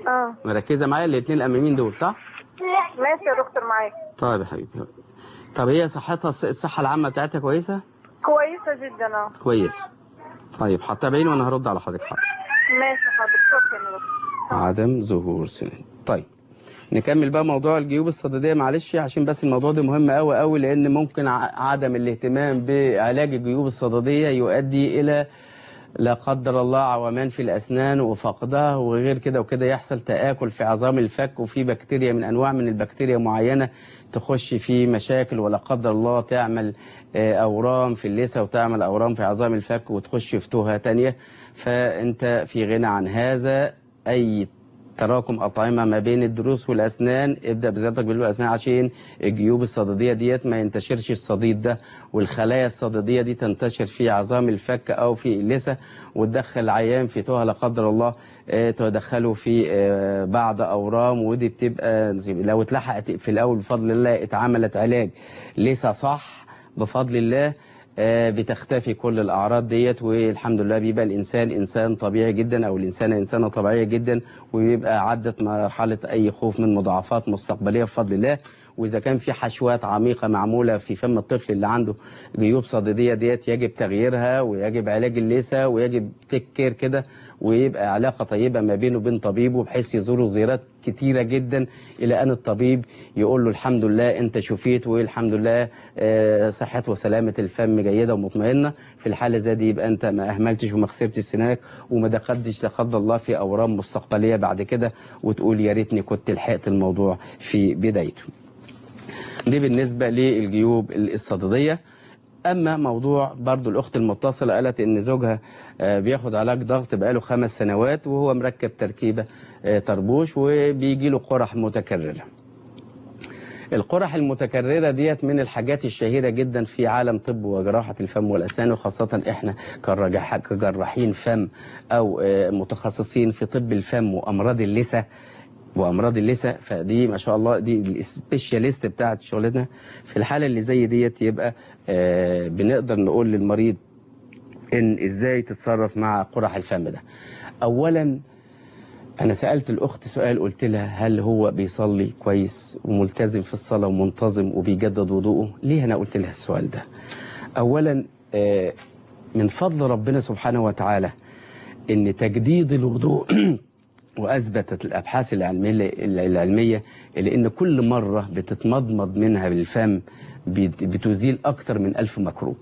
اه مركزه معايا الاثنين الاماميين دول صح ماشي يا دكتور معاك طيب يا حبيبي طب هي صحتها الصحه العامه بتاعتها كويسه كويسة جدا اه كويس طيب هتابعيني وانا هرد على حضرتك حاضر ماشي حاضر شكرا يا دكتور عدم ظهور سنان طيب نكمل بقى موضوع الجيوب الصديديه معلش عشان بس الموضوع ده مهم قوي قوي لان ممكن ع- عدم الاهتمام بعلاج الجيوب الصديديه يؤدي الى لا قدر الله عومان في الاسنان وفقدها وغير كده وكده يحصل تاكل في عظام الفك وفي بكتيريا من انواع من البكتيريا معينه تخش في مشاكل ولا قدر الله تعمل آه، اورام في اللثه وتعمل اورام في عظام الفك وتخش في توهه تانية فانت في غنى عن هذا اي تراكم أطعمة ما بين الضروس والأسنان ابدأ بزيارتك بالأسنان عشان الجيوب الصديدية ديت ما ينتشرش الصديد ده والخلايا الصديدية دي تنتشر في عظام الفك أو في اللثة وتدخل العيان في توها لا قدر الله آه، تدخله في آه، بعض أورام ودي بتبقى لو اتلحقت في الأول بفضل الله اتعملت علاج لثة صح بفضل الله آه، بتختفي كل الأعراض ديت والحمد لله بيبقى الإنسان إنسان طبيعي جدا أو الإنسانة إنسانة طبيعية جدا ويبقى عدت مرحلة أي خوف من مضاعفات مستقبلية بفضل الله وإذا كان في حشوات عميقة معمولة في فم الطفل اللي عنده جيوب صديدية ديت يجب تغييرها ويجب علاج اللثة ويجب تكير كده ويبقى علاقة طيبة ما بينه وبين طبيبه بحيث يزوره زيارات كتيرة جدا إلى أن الطبيب يقول له الحمد لله أنت شفيت والحمد لله آه، صحة وسلامة الفم جيدة ومطمئنة في الحالة زي دي يبقى أنت ما أهملتش وما خسرتش سنانك وما دخلتش لا قدر الله في أورام مستقبلية بعد كده وتقول يا ريتني كنت لحقت الموضوع في بدايته دي بالنسبة للجيوب الصددية أما موضوع برضو الأخت المتصلة قالت إن زوجها آه، بياخد علاج ضغط بقاله خمس سنوات وهو مركب تركيبة آه، طربوش وبيجي له قرح متكررة القرح المتكررة ديت من الحاجات الشهيرة جدا في عالم طب وجراحة الفم والأسنان وخاصة إحنا كرجح- كجراحين فم أو آه، متخصصين في طب الفم وأمراض اللثة وامراض اللثه فدي ما شاء الله دي السبيشاليست بتاعت شغلتنا في الحاله اللي زي ديت يبقى آه بنقدر نقول للمريض ان ازاي تتصرف مع قرح الفم ده اولا انا سالت الاخت سؤال قلت لها هل هو بيصلي كويس وملتزم في الصلاه ومنتظم وبيجدد وضوءه ليه انا قلت لها السؤال ده اولا آه من فضل ربنا سبحانه وتعالى ان تجديد الوضوء واثبتت الابحاث العلميه العلميه اللي ان كل مره بتتمضمض منها بالفم بت- بتزيل اكتر من ألف ميكروب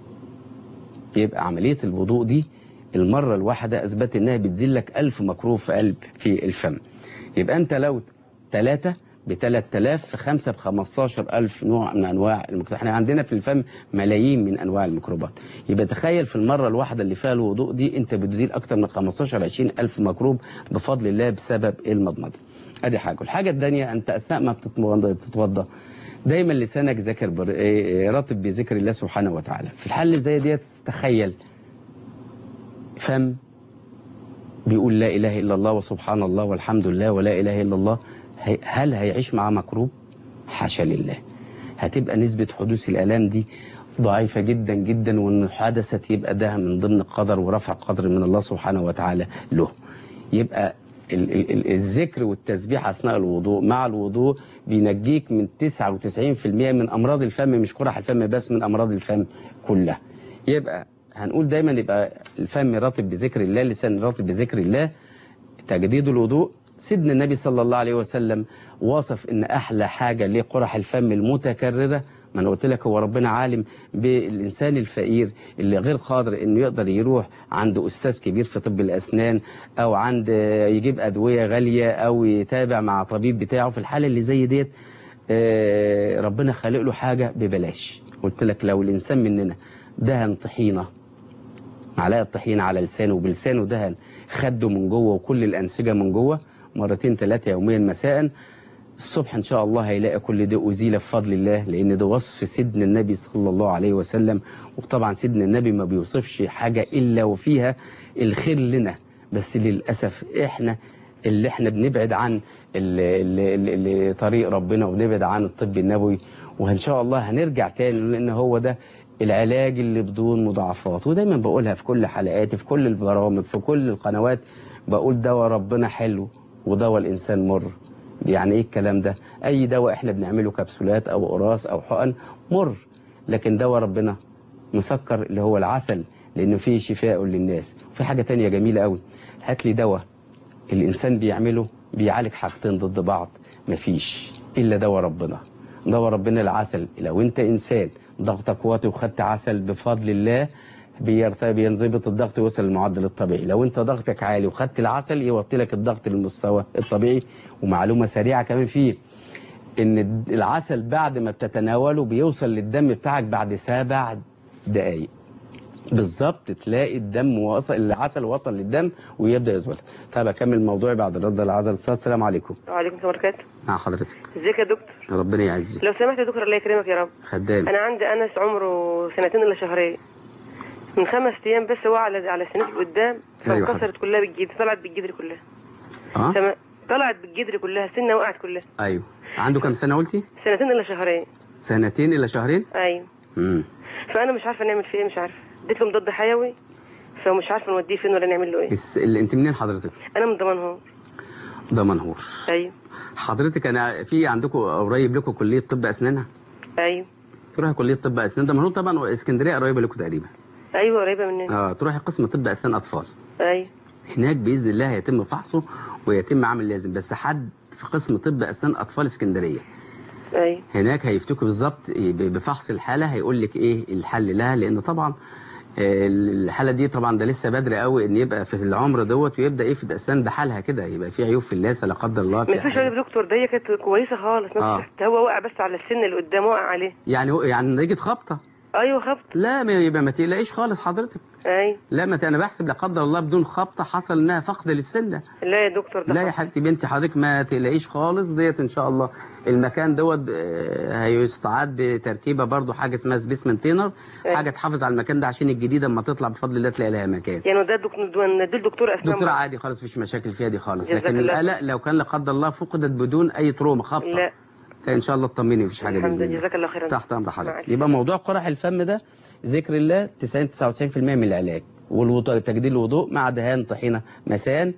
يبقى عمليه الوضوء دي المره الواحده اثبت انها بتزيل لك ألف ميكروب في قلب في الفم يبقى انت لو ثلاثة ب 3000 في 5 ب 15000 نوع من انواع الميكروبات احنا عندنا في الفم ملايين من انواع الميكروبات يبقى تخيل في المره الواحده اللي فيها الوضوء دي انت بتزيل اكتر من 15 20000 ميكروب بفضل الله بسبب المضمضه ادي حاجه الحاجه الثانيه انت اثناء ما بتتوضا بتتوضا دايما لسانك ذاكر بر... إيه، راتب بذكر الله سبحانه وتعالى في الحال اللي زي ديت تخيل فم بيقول لا اله الا الله وسبحان الله والحمد لله ولا اله الا الله هي- هل هيعيش معاه مكروب حاشا لله هتبقى نسبة حدوث الآلام دي ضعيفة جدا جدا وإن حدثت يبقى ده من ضمن القدر ورفع قدر من الله سبحانه وتعالى له يبقى ال- ال- ال- الذكر والتسبيح أثناء الوضوء مع الوضوء بينجيك من 99% من أمراض الفم مش قرح الفم بس من أمراض الفم كلها يبقى هنقول دايما يبقى الفم راتب بذكر الله لسان راتب بذكر الله تجديد الوضوء سيدنا النبي صلى الله عليه وسلم وصف ان احلى حاجه لقرح الفم المتكرره ما انا قلت لك هو ربنا عالم بالانسان الفقير اللي غير قادر انه يقدر يروح عند استاذ كبير في طب الاسنان او عند يجيب ادويه غاليه او يتابع مع طبيب بتاعه في الحاله اللي زي ديت آه، ربنا خالق له حاجه ببلاش قلت لك لو الانسان مننا دهن طحينه معلقه طحينه على لسانه وبلسانه دهن خده من جوه وكل الانسجه من جوه مرتين ثلاثه يوميا مساء الصبح ان شاء الله هيلاقي كل ده ازيل بفضل الله لان ده وصف سيدنا النبي صلى الله عليه وسلم وطبعا سيدنا النبي ما بيوصفش حاجه الا وفيها الخير لنا بس للاسف احنا اللي احنا بنبعد عن ال- ال- ال- ال- طريق ربنا وبنبعد عن الطب النبوي وان شاء الله هنرجع تاني لان هو ده العلاج اللي بدون مضاعفات ودايما بقولها في كل حلقاتي في كل البرامج في كل القنوات بقول دواء ربنا حلو ودواء الانسان مر يعني ايه الكلام ده اي دواء احنا بنعمله كبسولات او قراص او حقن مر لكن دواء ربنا مسكر اللي هو العسل لانه فيه شفاء للناس في حاجه تانية جميله قوي هات لي دواء الانسان بيعمله بيعالج حاجتين ضد بعض مفيش الا دواء ربنا دواء ربنا العسل لو انت انسان ضغطك واطي وخدت عسل بفضل الله بيرتفع بينضبط الضغط ويوصل للمعدل الطبيعي لو انت ضغطك عالي وخدت العسل يوطي لك الضغط للمستوى الطبيعي ومعلومه سريعه كمان فيه ان العسل بعد ما بتتناوله بيوصل للدم بتاعك بعد سبع دقايق بالظبط تلاقي الدم وصل العسل وصل للدم ويبدا يزول طيب اكمل موضوعي بعد رد العسل استاذ السلام عليكم وعليكم السلام ورحمة الله مع حضرتك ازيك يا دكتور ربنا يعزك لو سمحت يا دكتور الله يكرمك يا رب خدام انا عندي انس عمره سنتين الا شهرين من خمس ايام بس وقع على على سنتي قدام أيوة فانكسرت كلها بالجدر طلعت بالجدر كلها اه سما... طلعت بالجدر كلها سنه وقعت كلها ايوه عنده كام سنه قلتي سنتين الا شهرين سنتين الى شهرين ايوه امم فانا مش عارفه نعمل فيه ايه مش عارفه اديت له مضاد حيوي فمش عارفه نوديه فين ولا نعمل له ايه الس... اللي انت منين حضرتك انا من ضمنهم ده منهور ايوه حضرتك انا في عندكم قريب لكم كليه طب اسنان ايوه تروحي كليه طب اسنان ده منهور طبعا واسكندريه قريبه لكم تقريبا ايوه قريبه مننا اه تروحي قسم طب اسنان اطفال ايوه هناك باذن الله هيتم فحصه ويتم عمل لازم بس حد في قسم طب اسنان اطفال اسكندريه ايوه هناك هيفتكوا بالظبط ب- بفحص الحاله هيقول لك ايه الحل لها لان طبعا آه، الحاله دي طبعا ده لسه بدري قوي ان يبقى في العمر دوت ويبدا يفقد اسنان بحالها كده يبقى في عيوب في اللثه لا قدر الله في ما فيش حاجة. يا دكتور ده هي كانت كويسه خالص آه. نفس ده هو وقع بس على السن اللي قدام وقع عليه يعني هو يعني نتيجه خبطه ايوه خبط لا ما يبقى ما تقلقيش خالص حضرتك ايوه لا ما ت- انا بحسب لا قدر الله بدون خبطه حصل انها فقد للسنه لا يا دكتور ده لا يا خبط. حبيبتي بنتي حضرتك ما تقلقيش خالص ديت ان شاء الله المكان دوت آه، هيستعاد بتركيبه برضو حاجه اسمها سبيس مينتينر أيوة. حاجه تحافظ على المكان ده عشان الجديده اما تطلع بفضل الله تلاقي لها مكان يعني ده دكتور ده الدكتور اسنان دكتور بقى. عادي خالص مفيش مشاكل فيها دي خالص جزاك لكن الله القلق لو كان لا قدر الله فقدت بدون اي تروما خبطه لا فان شاء الله اطمني مفيش حاجه الحمد باذن لله الله جزاك الله خيرا تحت امر حضرتك معلش. يبقى موضوع قرح الفم ده ذكر الله 90 99% من العلاج والوضوء تجديد الوضوء مع دهان طحينه مساء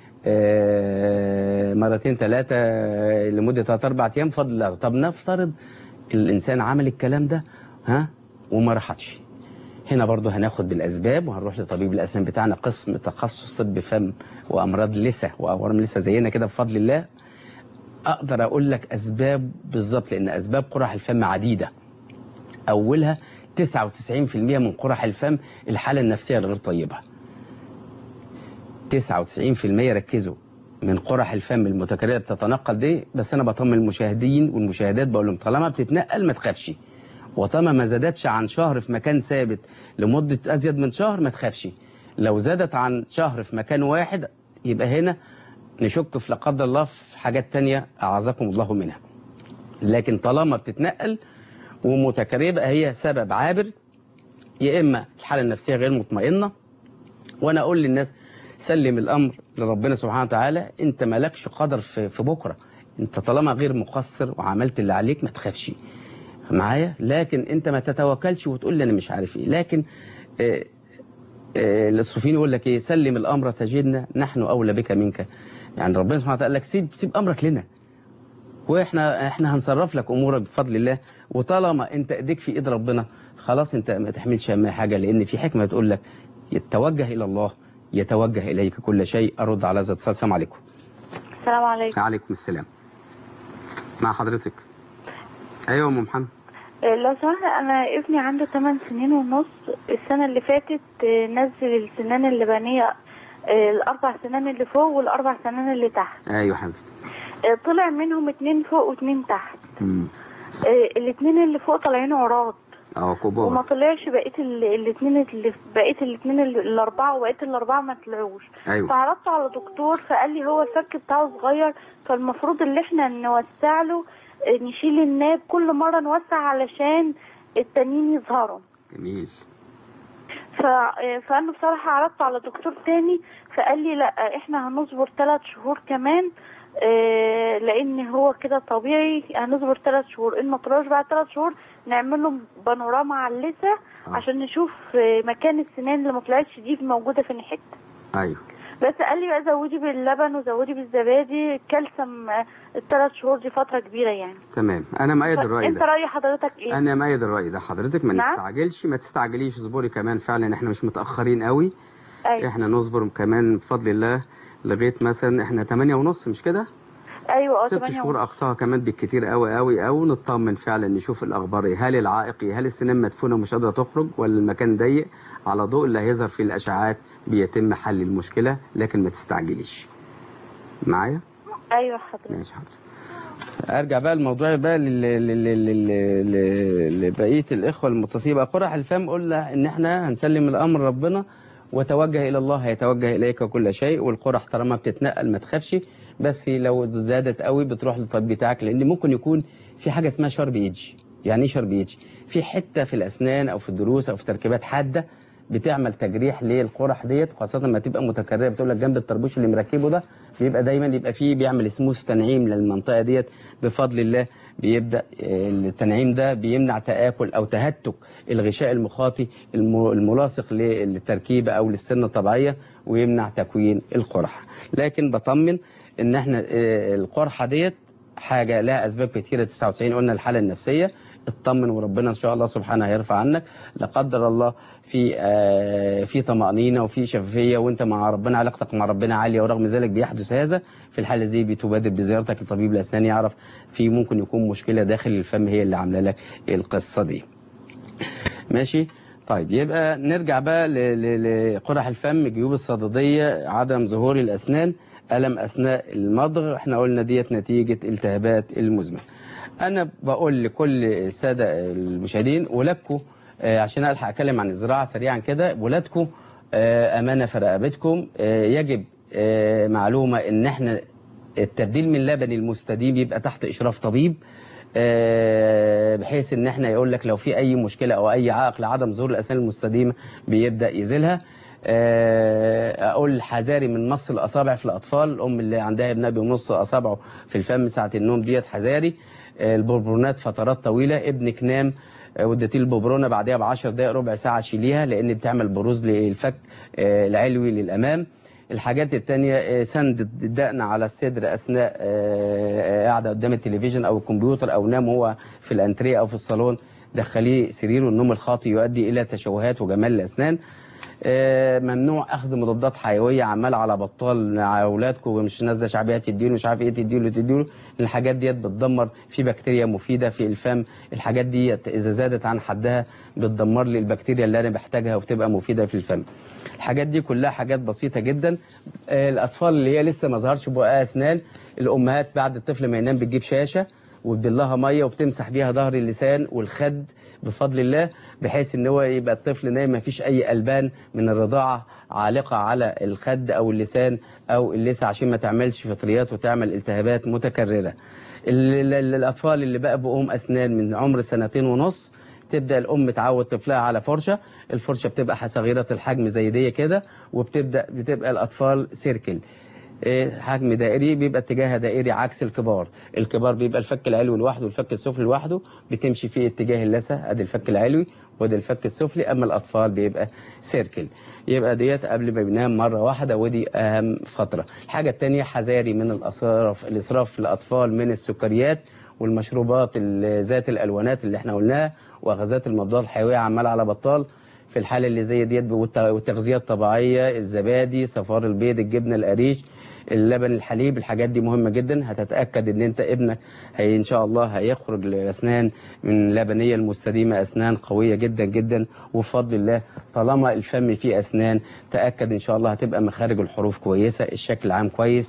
آه، مرتين ثلاثه لمده 3 4 ايام فضل الله طب نفترض الانسان عمل الكلام ده ها وما راحتش هنا برضو هناخد بالاسباب وهنروح لطبيب الاسنان بتاعنا قسم تخصص طب فم وامراض لثه واورام لثه زينا كده بفضل الله اقدر اقول لك اسباب بالظبط لان اسباب قرح الفم عديده اولها 99% من قرح الفم الحاله النفسيه الغير طيبه 99% ركزوا من قرح الفم المتكرره بتتنقل دي بس انا بطمن المشاهدين والمشاهدات بقول لهم طالما بتتنقل ما تخافش وطالما ما زادتش عن شهر في مكان ثابت لمده ازيد من شهر ما تخافش لو زادت عن شهر في مكان واحد يبقى هنا نشك في لا قدر الله في حاجات تانية اعاذكم الله منها لكن طالما بتتنقل ومتكرره يبقى هي سبب عابر يا اما الحاله النفسيه غير مطمئنه وانا اقول للناس سلم الامر لربنا سبحانه وتعالى انت مالكش قدر في, في بكره انت طالما غير مقصر وعملت اللي عليك ما تخافش معايا لكن انت ما تتوكلش وتقول لي انا مش عارف ايه لكن آه آه الاسرافيين يقول لك ايه سلم الامر تجدنا نحن اولى بك منك يعني ربنا سبحانه وتعالى قال لك سيب سيب امرك لنا واحنا احنا هنصرف لك امورك بفضل الله وطالما انت ايديك في ايد ربنا خلاص انت ما تحملش هم حاجه لان في حكمه بتقول لك يتوجه الى الله يتوجه اليك كل شيء ارد على هذا الاتصال السلام عليكم السلام عليكم وعليكم السلام مع حضرتك ايوه ام محمد آه، لو سمحت انا ابني عنده 8 سنين ونص السنه اللي فاتت آه، نزل السنان اللبنيه آه، الاربع سنان اللي فوق والاربع سنان اللي تحت ايوه حبيبي آه، طلع منهم اتنين فوق واتنين تحت امم آه، الاتنين اللي فوق طالعين عراض اه وما كبار طلعش بقيه ال- الاتنين اللي بقيه الاتنين ال- الاربعه وبقيه الاربعه ما طلعوش ايوه فعرضت على دكتور فقال لي هو الفك بتاعه صغير فالمفروض اللي احنا نوسع له آه، نشيل الناب كل مره نوسع علشان التانيين يظهروا جميل ف... آه، فانا بصراحه عرضت على دكتور تاني فقال لي لا احنا هنصبر ثلاث شهور كمان آه، لان هو كده طبيعي هنصبر ثلاث شهور ان ما طلعوش بعد ثلاث شهور نعمل له بانوراما على اللثه آه. عشان نشوف آه، مكان السنان اللي ما طلعتش دي موجوده في حته ايوه بس قال لي بقى زودي باللبن وزودي بالزبادي الكالسيوم آه، الثلاث شهور دي فتره كبيره يعني تمام انا مؤيد الراي انت ده راي حضرتك ايه انا مؤيد الراي ده حضرتك ما نعم. نستعجلش ما تستعجليش اصبري كمان فعلا احنا مش متاخرين قوي ايوه احنا نصبر كمان بفضل الله لغايه مثلا احنا 8 ونص مش كده ايوه اه ست 8 شهور اقصاها كمان بالكتير قوي قوي قوي نطمن فعلا نشوف الاخبار ايه هل العائق ايه هل السنان مدفونه ومش قادره تخرج ولا المكان ضيق على ضوء اللي هيظهر فيه الاشعاعات بيتم حل المشكله لكن ما تستعجليش معايا ايوه حضرتك ماشي حاضر ارجع بقى الموضوع بقى لل- لل- لل- لل- لبقيه الاخوه المتصيبه قرح الفم قلنا ان احنا هنسلم الامر ربنا وتوجه الى الله هيتوجه اليك كل شيء والقرح طالما بتتنقل ما تخافش بس لو زادت قوي بتروح للطبيب بتاعك لان ممكن يكون في حاجه اسمها شرب يجي يعني ايه شرب يجي في حته في الاسنان او في الضروس او في تركيبات حاده بتعمل تجريح للقرح ديت خاصه لما تبقى متكرره بتقول لك جنب الطربوش اللي مركبه ده بيبقى دايما يبقى فيه بيعمل سموث تنعيم للمنطقه ديت بفضل الله بيبدا آه، التنعيم ده بيمنع تاكل او تهتك الغشاء المخاطي الم- الملاصق للتركيبه او للسنه الطبيعيه ويمنع تكوين القرح لكن بطمن ان احنا آه، القرحه ديت حاجه لها اسباب كتيره 99 قلنا الحاله النفسيه اطمن وربنا ان شاء الله سبحانه هيرفع عنك لا قدر الله في آه، في طمانينه وفي شفافيه وانت مع ربنا علاقتك مع ربنا عاليه ورغم ذلك بيحدث هذا في الحاله دي بتبادر بزيارتك لطبيب الاسنان يعرف في ممكن يكون مشكله داخل الفم هي اللي عامله لك القصه دي ماشي طيب يبقى نرجع بقى ل- ل- لقرح الفم جيوب الصدديه عدم ظهور الاسنان الم اثناء المضغ احنا قلنا ديت نتيجه التهابات المزمنه انا بقول لكل الساده المشاهدين ولادكم آه، عشان الحق اتكلم عن الزراعه سريعا كده ولادكم آه، امانه في رقبتكم آه، يجب آه، معلومه ان احنا التبديل من اللبن المستديم يبقى تحت اشراف طبيب آه، بحيث ان احنا يقول لك لو في اي مشكله او اي عائق لعدم ظهور الاسنان المستديمه بيبدا يزيلها آه، اقول حذاري من مص الاصابع في الاطفال الام اللي عندها ابنها بيمص اصابعه في الفم ساعه النوم ديت حذاري آه، البربرونات فترات طويله ابنك نام آه، واديتيه الببرونه بعدها ب 10 دقائق ربع ساعه شيليها لان بتعمل بروز للفك آه، العلوي للامام الحاجات التانية آه، سند الدقن على الصدر أثناء آه، آه، قاعدة قدام التلفزيون أو الكمبيوتر أو نام هو في الأنتريه أو في الصالون دخليه سريره النوم الخاطئ يؤدي إلى تشوهات وجمال الأسنان آه، ممنوع اخذ مضادات حيويه عمال على بطال مع اولادكم ومش نازله شعبيه تديله مش عارف ايه تديله تديله الحاجات ديت بتدمر في بكتيريا مفيده في الفم الحاجات دي اذا زادت عن حدها بتدمر لي البكتيريا اللي انا بحتاجها وبتبقى مفيده في الفم الحاجات دي كلها حاجات بسيطه جدا آه، الاطفال اللي هي لسه ما ظهرش بقى اسنان الامهات بعد الطفل ما ينام بتجيب شاشه وتبلها ميه وبتمسح بيها ظهر اللسان والخد بفضل الله بحيث ان هو يبقى الطفل نايم ما فيش اي البان من الرضاعه عالقه على الخد او اللسان او اللثه عشان ما تعملش فطريات وتعمل التهابات متكرره ال- ال- الاطفال اللي بقى بقوم اسنان من عمر سنتين ونص تبدا الام تعود طفلها على فرشه الفرشه بتبقى صغيره الحجم زي دي كده وبتبدا بتبقى الاطفال سيركل إيه، حجم دائري بيبقى اتجاهها دائري عكس الكبار الكبار بيبقى الفك العلوي لوحده والفك السفلي لوحده بتمشي في اتجاه اللثه ادي الفك العلوي وادي الفك السفلي اما الاطفال بيبقى سيركل يبقى ديت قبل ما بينام مره واحده ودي اهم فتره الحاجه الثانيه حذاري من الاسراف الاسراف في الاطفال من السكريات والمشروبات ال- ذات الالوانات اللي احنا قلناها واخذات المضادات الحيويه عمال على بطال في الحاله اللي زي ديت والت- والتغذيه الطبيعيه الزبادي صفار البيض الجبنه القريش اللبن الحليب الحاجات دي مهمه جدا هتتاكد ان انت ابنك هي ان شاء الله هيخرج لاسنان من لبنيه المستديمه اسنان قويه جدا جدا وبفضل الله طالما الفم فيه اسنان تاكد ان شاء الله هتبقى مخارج الحروف كويسه الشكل العام كويس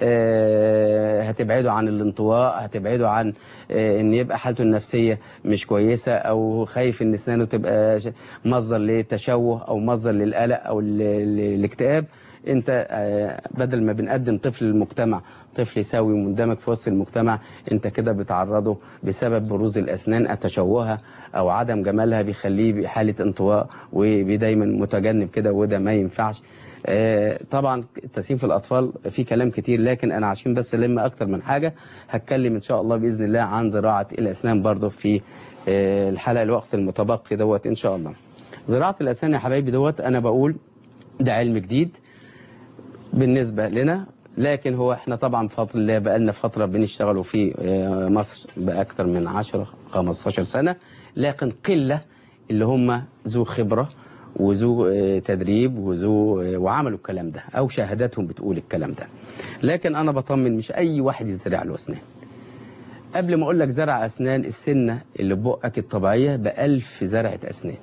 آه، هتبعده عن الانطواء هتبعده عن آه، ان يبقى حالته النفسيه مش كويسه او خايف ان اسنانه تبقى ش- مصدر لتشوه او مصدر للقلق او ل- ل- الاكتئاب انت آه، بدل ما بنقدم طفل للمجتمع طفل سوي ومندمج في وسط المجتمع انت كده بتعرضه بسبب بروز الاسنان تشوهها او عدم جمالها بيخليه بحاله انطواء ودايما متجنب كده وده ما ينفعش آه، طبعا التسييم في الاطفال في كلام كتير لكن انا عشان بس الم اكتر من حاجه هتكلم ان شاء الله باذن الله عن زراعه الاسنان برضو في آه، الحلقه الوقت المتبقي دوت ان شاء الله زراعه الاسنان يا حبايبي دوت انا بقول ده علم جديد بالنسبة لنا لكن هو احنا طبعا بفضل الله بقالنا فترة بنشتغلوا في آه، مصر بأكثر من 10 15 سنة لكن قلة اللي هم ذو خبرة وذو آه، تدريب وذو آه، وعملوا الكلام ده أو شهاداتهم بتقول الكلام ده لكن أنا بطمن مش أي واحد يزرع له أسنان قبل ما أقول لك زرع أسنان السنة اللي ببقك الطبيعية بألف زرعة أسنان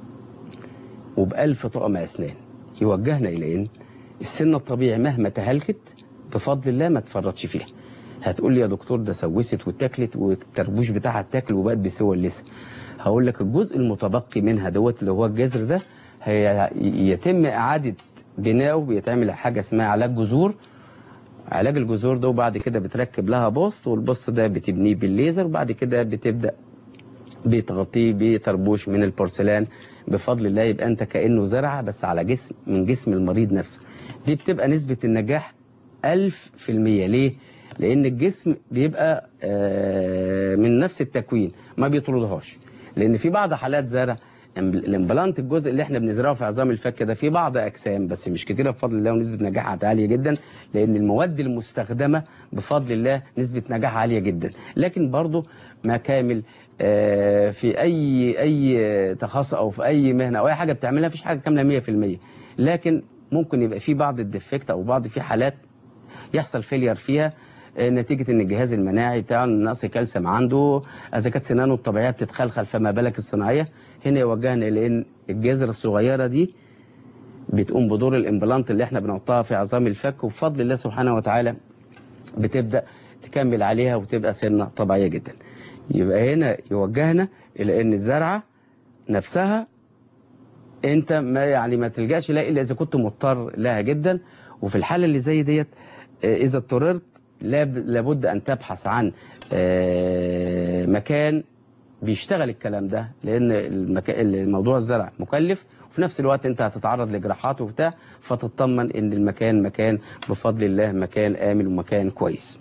وبألف طقم أسنان يوجهنا إلى إن السنة الطبيعي مهما تهلكت بفضل الله ما تفرطش فيها هتقول لي يا دكتور ده سوست واتاكلت والتربوش بتاعها اتاكل وبقت بسوى اللسه هقول لك الجزء المتبقي منها دوت اللي هو الجذر ده هي يتم اعاده بنائه بيتعمل حاجه اسمها علاج جذور علاج الجذور ده وبعد كده بتركب لها بوست والبوست ده بتبنيه بالليزر وبعد كده بتبدا بتغطيه بطربوش من البورسلان بفضل الله يبقى انت كانه زرعه بس على جسم من جسم المريض نفسه دي بتبقى نسبه النجاح ألف في المية ليه؟ لأن الجسم بيبقى آه، من نفس التكوين ما بيطردهاش لأن في بعض حالات زرع الامبلانت الجزء اللي احنا بنزرعه في عظام الفك ده في بعض اجسام بس مش كتيره بفضل الله ونسبه نجاحها عاليه جدا لان المواد المستخدمه بفضل الله نسبه نجاح عاليه جدا لكن برضه ما كامل آه، في اي اي تخصص او في اي مهنه او اي حاجه بتعملها مفيش حاجه كامله 100% لكن ممكن يبقى في بعض الديفكت او بعض في حالات يحصل فيلير فيها آه، نتيجة ان الجهاز المناعي بتاعه نقص كالسيوم عنده اذا كانت سنانه الطبيعية بتتخلخل فما بالك الصناعية هنا يوجهنا الى ان الجذر الصغيرة دي بتقوم بدور الامبلانت اللي احنا بنحطها في عظام الفك وبفضل الله سبحانه وتعالى بتبدأ تكمل عليها وتبقى سنة طبيعية جدا يبقى هنا يوجهنا الى ان الزرعة نفسها انت ما يعني ما تلجاش لها الا اذا كنت مضطر لها جدا وفي الحالة اللي زي ديت آه، إذا اضطررت لاب- لابد أن تبحث عن آه، مكان بيشتغل الكلام ده لأن المكا... الموضوع الزرع مكلف وفي نفس الوقت أنت هتتعرض لجراحات وبتاع فتطمن إن المكان مكان بفضل الله مكان آمن ومكان كويس.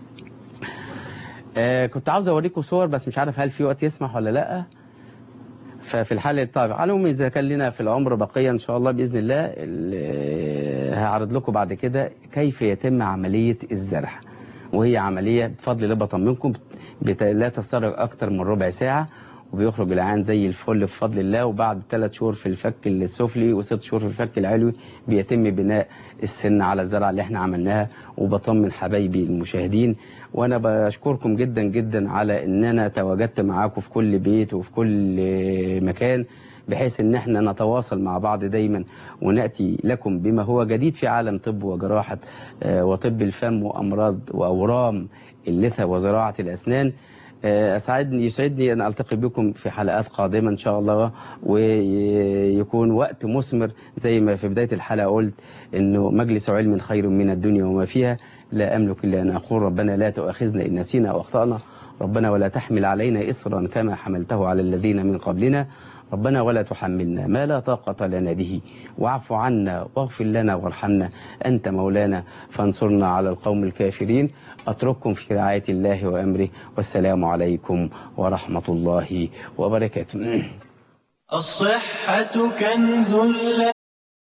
آه كنت عاوز أوريكم صور بس مش عارف هل في وقت يسمح ولا لأ. ففي الحالة طيب على العموم إذا كان لنا في العمر بقية إن شاء الله بإذن الله ال- هعرض لكم بعد كده كيف يتم عملية الزرع وهي عملية بفضل الله بطمنكم بت- لا تستغرق أكتر من ربع ساعة وبيخرج العيان زي الفل بفضل الله وبعد ثلاث شهور في الفك السفلي وست شهور في الفك العلوي بيتم بناء السن على الزرعه اللي احنا عملناها وبطمن حبايبي المشاهدين وانا بشكركم جدا جدا على ان انا تواجدت معاكم في كل بيت وفي كل مكان بحيث ان احنا نتواصل مع بعض دايما وناتي لكم بما هو جديد في عالم طب وجراحه آه، وطب الفم وامراض واورام اللثه وزراعه الاسنان آه، اسعدني يسعدني ان التقي بكم في حلقات قادمه ان شاء الله ويكون وقت مثمر زي ما في بدايه الحلقه قلت انه مجلس علم خير من الدنيا وما فيها لا املك الا ان اقول ربنا لا تؤاخذنا ان نسينا او اخطانا ربنا ولا تحمل علينا اصرا كما حملته على الذين من قبلنا ربنا ولا تحملنا ما لا طاقة لنا به واعف عنا واغفر لنا وارحمنا أنت مولانا فانصرنا على القوم الكافرين أترككم في رعاية الله وأمره والسلام عليكم ورحمة الله وبركاته الصحة كنز لا